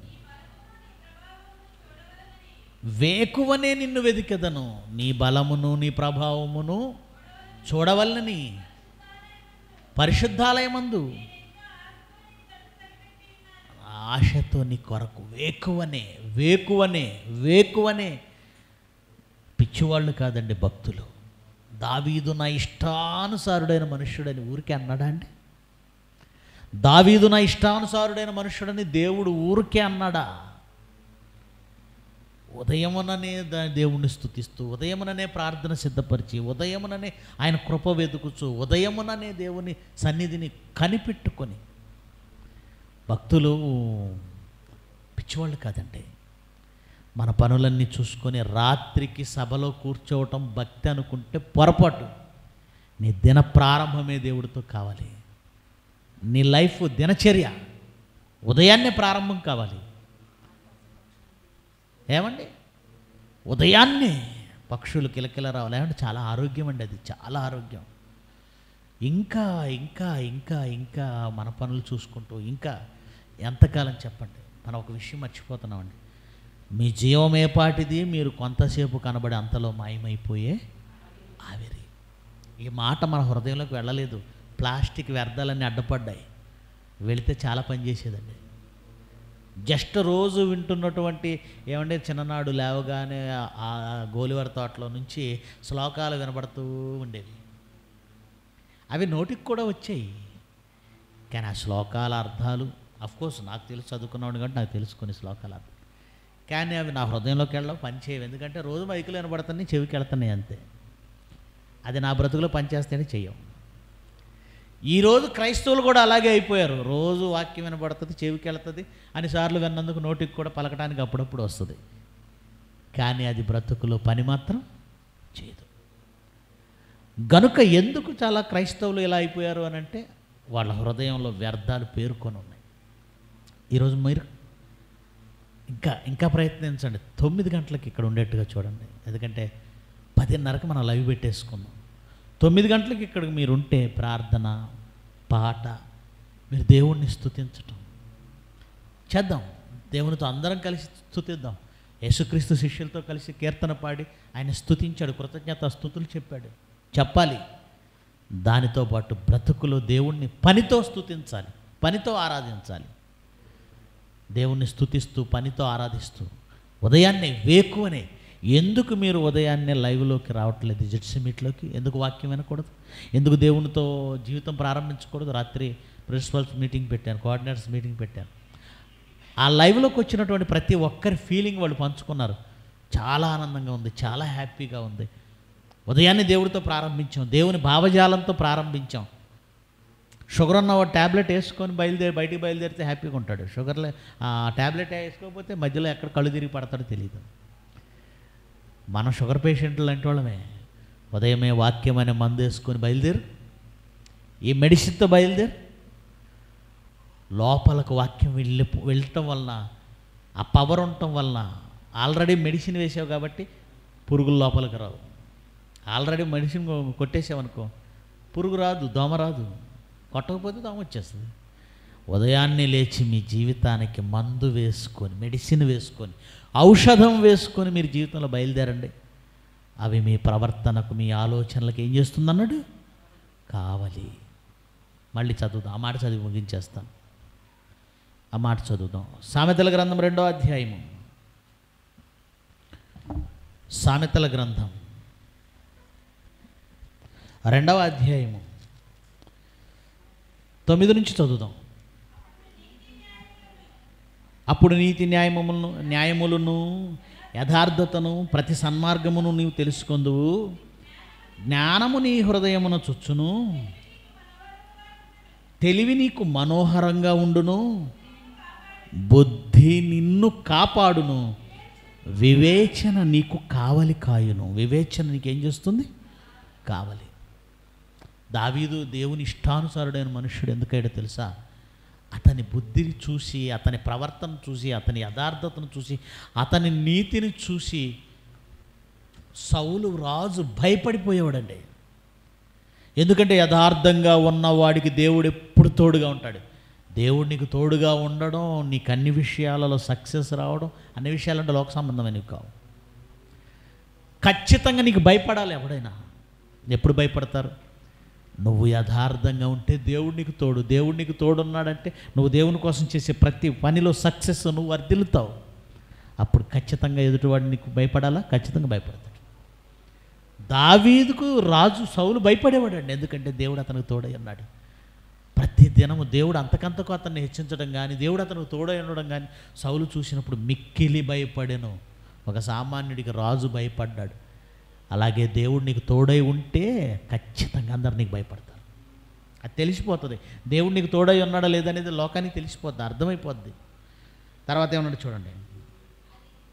వేకువనే నిన్ను వెదికెదను నీ బలమును నీ ప్రభావమును చూడవలనని పరిశుద్ధాలయమందు ఆశతో నీ కొరకు వేకువనే వేకువనే వేకువనే పిచ్చివాళ్ళు కాదండి భక్తులు దావీదు నా ఇష్టానుసారుడైన మనుష్యుడని ఊరికే అన్నాడా అండి దావీదు నా ఇష్టానుసారుడైన మనుష్యుడని దేవుడు ఊరికే అన్నాడా ఉదయముననే దా- దేవుణ్ణి స్తుతిస్తూ ఉదయముననే ప్రార్థన సిద్ధపరిచి ఉదయముననే ఆయన కృప వెతుకుచు ఉదయముననే దేవుని సన్నిధిని కనిపెట్టుకొని భక్తులు పిచ్చివాళ్ళు కాదండి మన పనులన్నీ చూసుకొని రాత్రికి సభలో కూర్చోవటం భక్తి అనుకుంటే పొరపాటు నీ దిన ప్రారంభమే దేవుడితో కావాలి నీ లైఫ్ దినచర్య ఉదయాన్నే ప్రారంభం కావాలి ఏమండి ఉదయాన్నే పక్షులు కిలకిల రావాలి ఏమంటే చాలా ఆరోగ్యం అండి అది చాలా ఆరోగ్యం ఇంకా ఇంకా ఇంకా ఇంకా మన పనులు చూసుకుంటూ ఇంకా ఎంతకాలం చెప్పండి మనం ఒక విషయం మర్చిపోతున్నామండి మీ జీవం ఏ పాటిది మీరు కొంతసేపు కనబడి అంతలో మాయమైపోయే ఆవిరి ఈ మాట మన హృదయంలోకి వెళ్ళలేదు ప్లాస్టిక్ వ్యర్థాలన్నీ అడ్డపడ్డాయి వెళితే చాలా పని చేసేదండి జస్ట్ రోజు వింటున్నటువంటి ఏమంటే చిన్ననాడు లేవగానే ఆ గోలివర తోటలో నుంచి శ్లోకాలు వినబడుతూ ఉండేవి అవి నోటికి కూడా వచ్చాయి కానీ ఆ శ్లోకాల అర్థాలు కోర్స్ నాకు తెలుసు చదువుకున్నాడు కాబట్టి నాకు తెలుసు కొన్ని శ్లోకాల అర్థం కానీ అవి నా హృదయంలోకి వెళ్ళవు పనిచేయవు ఎందుకంటే రోజు మైకులు వినబడుతున్నాయి చెవికి వెళ్తున్నాయి అంతే అది నా బ్రతుకులో పనిచేస్తేనే చెయ్యం ఈరోజు క్రైస్తవులు కూడా అలాగే అయిపోయారు రోజు వాక్యం వినబడుతుంది చెవికి వెళ్తుంది అన్నిసార్లు విన్నందుకు నోటికి కూడా పలకడానికి అప్పుడప్పుడు వస్తుంది కానీ అది బ్రతుకులో పని మాత్రం చేయదు గనుక ఎందుకు చాలా క్రైస్తవులు ఇలా అయిపోయారు అని అంటే వాళ్ళ హృదయంలో వ్యర్థాలు పేర్కొని ఉన్నాయి ఈరోజు మీరు ఇంకా ఇంకా ప్రయత్నించండి తొమ్మిది గంటలకి ఇక్కడ ఉండేట్టుగా చూడండి ఎందుకంటే పదిన్నరకు మనం లైవ్ పెట్టేసుకుందాం తొమ్మిది గంటలకి ఇక్కడికి మీరు ఉంటే ప్రార్థన పాట మీరు దేవుణ్ణి స్తుతించటం చేద్దాం దేవునితో అందరం కలిసి స్తుతిద్దాం యేసుక్రీస్తు శిష్యులతో కలిసి కీర్తన పాడి ఆయన స్తుతించాడు కృతజ్ఞత స్థుతులు చెప్పాడు చెప్పాలి దానితో పాటు బ్రతుకులో దేవుణ్ణి పనితో స్తుతించాలి పనితో ఆరాధించాలి దేవుణ్ణి స్తుతిస్తూ పనితో ఆరాధిస్తూ ఉదయాన్నే వేకువనే ఎందుకు మీరు ఉదయాన్నే లైవ్లోకి రావట్లేదు జడ్సి మీట్లోకి ఎందుకు వాక్యం వినకూడదు ఎందుకు దేవునితో జీవితం ప్రారంభించకూడదు రాత్రి ప్రిన్సిపల్స్ మీటింగ్ పెట్టాను కోఆర్డినేటర్స్ మీటింగ్ పెట్టాను ఆ లైవ్లోకి వచ్చినటువంటి ప్రతి ఒక్కరి ఫీలింగ్ వాళ్ళు పంచుకున్నారు చాలా ఆనందంగా ఉంది చాలా హ్యాపీగా ఉంది ఉదయాన్నే దేవుడితో ప్రారంభించాం దేవుని భావజాలంతో ప్రారంభించాం షుగర్ ఉన్న ట్యాబ్లెట్ వేసుకొని బయలుదేరి బయటికి బయలుదేరితే హ్యాపీగా ఉంటాడు షుగర్ ఆ ట్యాబ్లెట్ వేసుకోకపోతే మధ్యలో ఎక్కడ కళ్ళు తిరిగి పడతాడో తెలియదు మనం షుగర్ పేషెంట్లు లాంటి వాళ్ళమే ఉదయమే వాక్యం అనే మందు వేసుకొని బయలుదేరు ఈ మెడిసిన్తో బయలుదేరు లోపలకు వాక్యం వెళ్ళి వెళ్ళటం వలన ఆ పవర్ ఉండటం వలన ఆల్రెడీ మెడిసిన్ వేసావు కాబట్టి పురుగులు లోపలికి రావు ఆల్రెడీ మెడిసిన్ కొట్టేసావనుకో పురుగు రాదు దోమ రాదు కొట్టకపోతే దోమ వచ్చేస్తుంది ఉదయాన్నే లేచి మీ జీవితానికి మందు వేసుకొని మెడిసిన్ వేసుకొని ఔషధం వేసుకొని మీరు జీవితంలో బయలుదేరండి అవి మీ ప్రవర్తనకు మీ ఆలోచనలకు ఏం చేస్తుంది అన్నాడు కావాలి మళ్ళీ చదువుదాం ఆ మాట చదివి ముగించేస్తాను ఆ మాట చదువుదాం సామెతల గ్రంథం రెండో అధ్యాయము సామెతల గ్రంథం రెండవ అధ్యాయము తొమ్మిది నుంచి చదువుదాం అప్పుడు నీతి న్యాయములను న్యాయములను యథార్థతను ప్రతి సన్మార్గమును నీవు తెలుసుకొందువు జ్ఞానము నీ హృదయమున చొచ్చును తెలివి నీకు మనోహరంగా ఉండును బుద్ధి నిన్ను కాపాడును వివేచన నీకు కావలి కాయును వివేచన నీకేం చేస్తుంది కావాలి దావీదు దేవుని ఇష్టానుసారుడైన మనుష్యుడు ఎందుకైనా తెలుసా అతని బుద్ధిని చూసి అతని ప్రవర్తన చూసి అతని యథార్థతను చూసి అతని నీతిని చూసి సౌలు రాజు భయపడిపోయేవాడండి ఎందుకంటే యథార్థంగా ఉన్నవాడికి దేవుడు ఎప్పుడు తోడుగా ఉంటాడు దేవుడు నీకు తోడుగా ఉండడం నీకు అన్ని విషయాలలో సక్సెస్ రావడం అన్ని విషయాలంటే లోక సంబంధమైనవి కావు ఖచ్చితంగా నీకు భయపడాలి ఎవడైనా ఎప్పుడు భయపడతారు నువ్వు యథార్థంగా ఉంటే దేవుడు నీకు తోడు దేవుడు నీకు తోడున్నాడంటే నువ్వు దేవుని కోసం చేసే ప్రతి పనిలో సక్సెస్ నువ్వు వర్దిల్లుతావు అప్పుడు ఖచ్చితంగా ఎదుటివాడు నీకు భయపడాలా ఖచ్చితంగా భయపడతాడు దావీదుకు రాజు సౌలు భయపడేవాడండి ఎందుకంటే దేవుడు అతనికి తోడై ఉన్నాడు ప్రతి దినము దేవుడు అంతకంతకు అతన్ని హెచ్చించడం కానీ దేవుడు అతనికి తోడై ఉండడం కానీ సౌలు చూసినప్పుడు మిక్కిలి భయపడెను ఒక సామాన్యుడికి రాజు భయపడ్డాడు అలాగే దేవుడు నీకు తోడై ఉంటే ఖచ్చితంగా అందరు నీకు భయపడతారు అది తెలిసిపోతుంది దేవుడు నీకు తోడై ఉన్నాడా లేదనేది లోకానికి తెలిసిపోద్ది అర్థమైపోద్ది తర్వాత ఏమన్నాడు చూడండి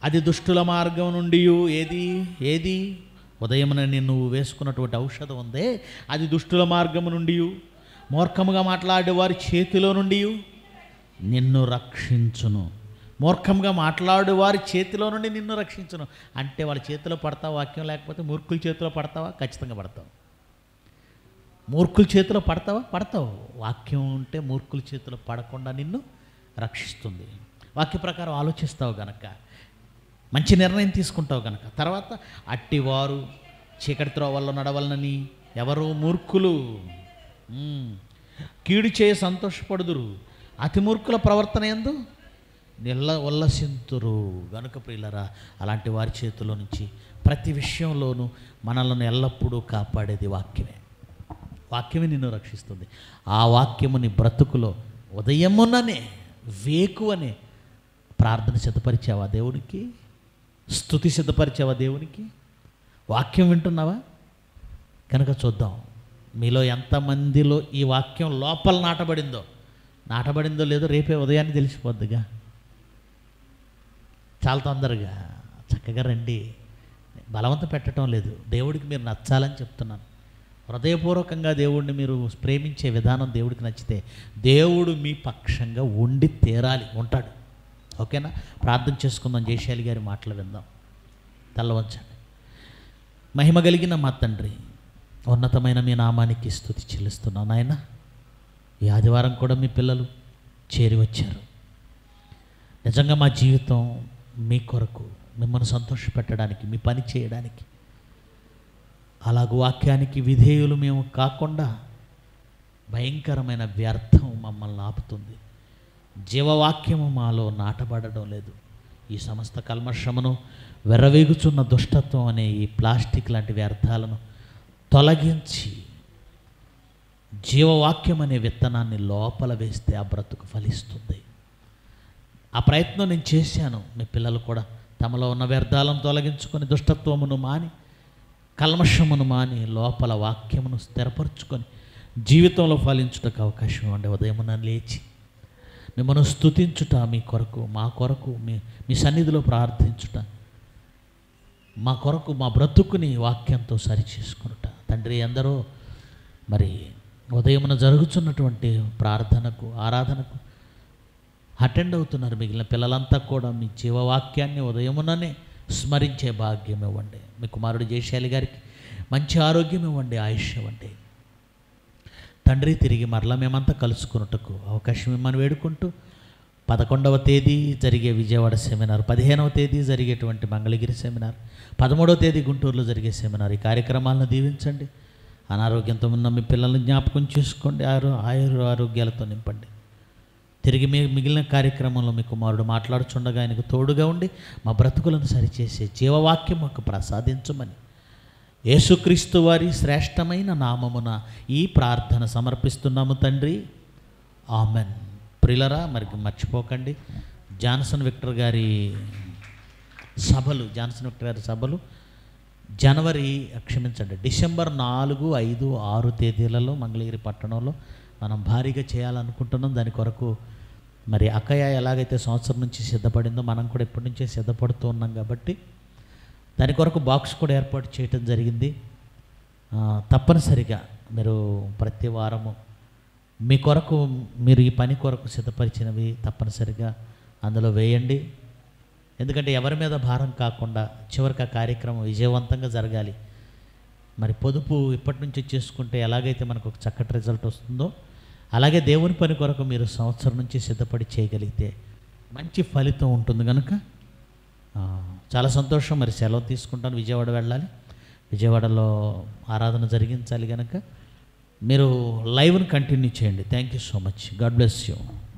అది దుష్టుల మార్గం నుండి ఏది ఏది ఉదయమున నిన్ను వేసుకున్నటువంటి ఔషధం ఉందే అది దుష్టుల మార్గము నుండి మూర్ఖముగా మాట్లాడే వారి చేతిలో నుండి నిన్ను రక్షించును మూర్ఖంగా మాట్లాడు వారి చేతిలో నుండి నిన్ను రక్షించును అంటే వాళ్ళ చేతిలో పడతావా వాక్యం లేకపోతే మూర్ఖుల చేతిలో పడతావా ఖచ్చితంగా పడతావు మూర్ఖుల చేతిలో పడతావా పడతావు వాక్యం ఉంటే మూర్ఖుల చేతిలో పడకుండా నిన్ను రక్షిస్తుంది వాక్య ప్రకారం ఆలోచిస్తావు గనక మంచి నిర్ణయం తీసుకుంటావు గనక తర్వాత అట్టివారు చీకటి త్రోవల్లో నడవలనని ఎవరు మూర్ఖులు ఉమ్. కీడు చేయ సంతోషపడుదురు అతి మూర్ఖుల ప్రవర్తన ఎందు నిల్ల ఉల్లసింతురు గనుక ప్రియులరా అలాంటి వారి చేతిలో నుంచి ప్రతి విషయంలోనూ మనల్ని ఎల్లప్పుడూ కాపాడేది వాక్యమే వాక్యమే నిన్ను రక్షిస్తుంది ఆ వాక్యము నీ బ్రతుకులో ఉదయముననే వేకువనే ప్రార్థన సిద్ధపరిచావా దేవునికి స్థుతి సిద్ధపరిచావా దేవునికి వాక్యం వింటున్నావా కనుక చూద్దాం మీలో ఎంతమందిలో ఈ వాక్యం లోపల నాటబడిందో నాటబడిందో లేదో రేపే ఉదయాన్నే తెలిసిపోద్దిగా చాలా తొందరగా చక్కగా రండి బలవంత పెట్టడం లేదు దేవుడికి మీరు నచ్చాలని చెప్తున్నాను హృదయపూర్వకంగా దేవుడిని మీరు ప్రేమించే విధానం దేవుడికి నచ్చితే దేవుడు మీ పక్షంగా ఉండి తీరాలి ఉంటాడు ఓకేనా ప్రార్థన చేసుకుందాం జయశాలి గారి మాటలు విందాం తల్లవంచండి మహిమ కలిగిన మా తండ్రి ఉన్నతమైన మీ నామానికి స్థుతి చెల్లిస్తున్నాను నాయన ఈ ఆదివారం కూడా మీ పిల్లలు చేరి వచ్చారు నిజంగా మా జీవితం మీ కొరకు మిమ్మల్ని సంతోషపెట్టడానికి మీ పని చేయడానికి అలాగ వాక్యానికి విధేయులు మేము కాకుండా భయంకరమైన వ్యర్థం మమ్మల్ని ఆపుతుంది జీవవాక్యము మాలో నాటబడడం లేదు ఈ సమస్త కల్మషమును వెర్రవేగుచున్న దుష్టత్వం అనే ఈ ప్లాస్టిక్ లాంటి వ్యర్థాలను తొలగించి జీవవాక్యం అనే విత్తనాన్ని లోపల వేస్తే ఆ బ్రతుకు ఫలిస్తుంది ఆ ప్రయత్నం నేను చేశాను మీ పిల్లలు కూడా తమలో ఉన్న వ్యర్థాలను తొలగించుకొని దుష్టత్వమును మాని కల్మషమును మాని లోపల వాక్యమును స్థిరపరచుకొని జీవితంలో ఫలించుటకు అవకాశం ఇవ్వండి ఉదయమున లేచి మిమ్మల్ని స్తుతించుట మీ కొరకు మా కొరకు మీ మీ సన్నిధిలో ప్రార్థించుట మా కొరకు మా బ్రతుకుని వాక్యంతో సరి చేసుకునుట తండ్రి ఎందరో మరి ఉదయమున జరుగుతున్నటువంటి ప్రార్థనకు ఆరాధనకు అటెండ్ అవుతున్నారు మిగిలిన పిల్లలంతా కూడా మీ జీవవాక్యాన్ని ఉదయముననే స్మరించే భాగ్యం ఇవ్వండి మీ కుమారుడు జయశాలి గారికి మంచి ఆరోగ్యం ఇవ్వండి ఆయుష్ ఇవ్వండి తండ్రి తిరిగి మరలా మేమంతా కలుసుకున్నట్టుకు అవకాశం ఇమ్మని వేడుకుంటూ పదకొండవ తేదీ జరిగే విజయవాడ సెమినార్ పదిహేనవ తేదీ జరిగేటువంటి మంగళగిరి సెమినార్ పదమూడవ తేదీ గుంటూరులో జరిగే సెమినార్ ఈ కార్యక్రమాలను దీవించండి అనారోగ్యంతో ఉన్న మీ పిల్లల్ని జ్ఞాపకం చేసుకోండి ఆరో ఆయుర ఆరోగ్యాలతో నింపండి తిరిగి మీ మిగిలిన కార్యక్రమంలో మీ కుమారుడు మాట్లాడుచుండగా ఆయనకు తోడుగా ఉండి మా బ్రతుకులను సరిచేసే జీవవాక్యం మాకు ప్రసాదించమని యేసుక్రీస్తు వారి శ్రేష్టమైన నామమున ఈ ప్రార్థన సమర్పిస్తున్నాము తండ్రి ఆమెన్ ప్రిలరా మరి మర్చిపోకండి జాన్సన్ విక్టర్ గారి సభలు జాన్సన్ విక్టర్ గారి సభలు జనవరి క్షమించండి డిసెంబర్ నాలుగు ఐదు ఆరు తేదీలలో మంగళగిరి పట్టణంలో మనం భారీగా చేయాలనుకుంటున్నాం దాని కొరకు మరి అక్కయ్య ఎలాగైతే సంవత్సరం నుంచి సిద్ధపడిందో మనం కూడా ఎప్పటి నుంచే సిద్ధపడుతూ ఉన్నాం కాబట్టి దాని కొరకు బాక్స్ కూడా ఏర్పాటు చేయటం జరిగింది ఆ, తప్పనిసరిగా మీరు ప్రతి వారము మీ కొరకు మీరు ఈ పని కొరకు సిద్ధపరిచినవి తప్పనిసరిగా అందులో వేయండి ఎందుకంటే ఎవరి మీద భారం కాకుండా చివరికి ఆ కార్యక్రమం విజయవంతంగా జరగాలి మరి పొదుపు ఇప్పటి నుంచి చేసుకుంటే ఎలాగైతే మనకు ఒక చక్కటి రిజల్ట్ వస్తుందో అలాగే దేవుని పని కొరకు మీరు సంవత్సరం నుంచి సిద్ధపడి చేయగలిగితే మంచి ఫలితం ఉంటుంది కనుక ఆ, చాలా సంతోషం మరి సెలవు తీసుకుంటాను విజయవాడ వెళ్ళాలి విజయవాడలో ఆరాధన జరిగించాలి కనుక మీరు లైవ్ని కంటిన్యూ చేయండి thank you so much God bless you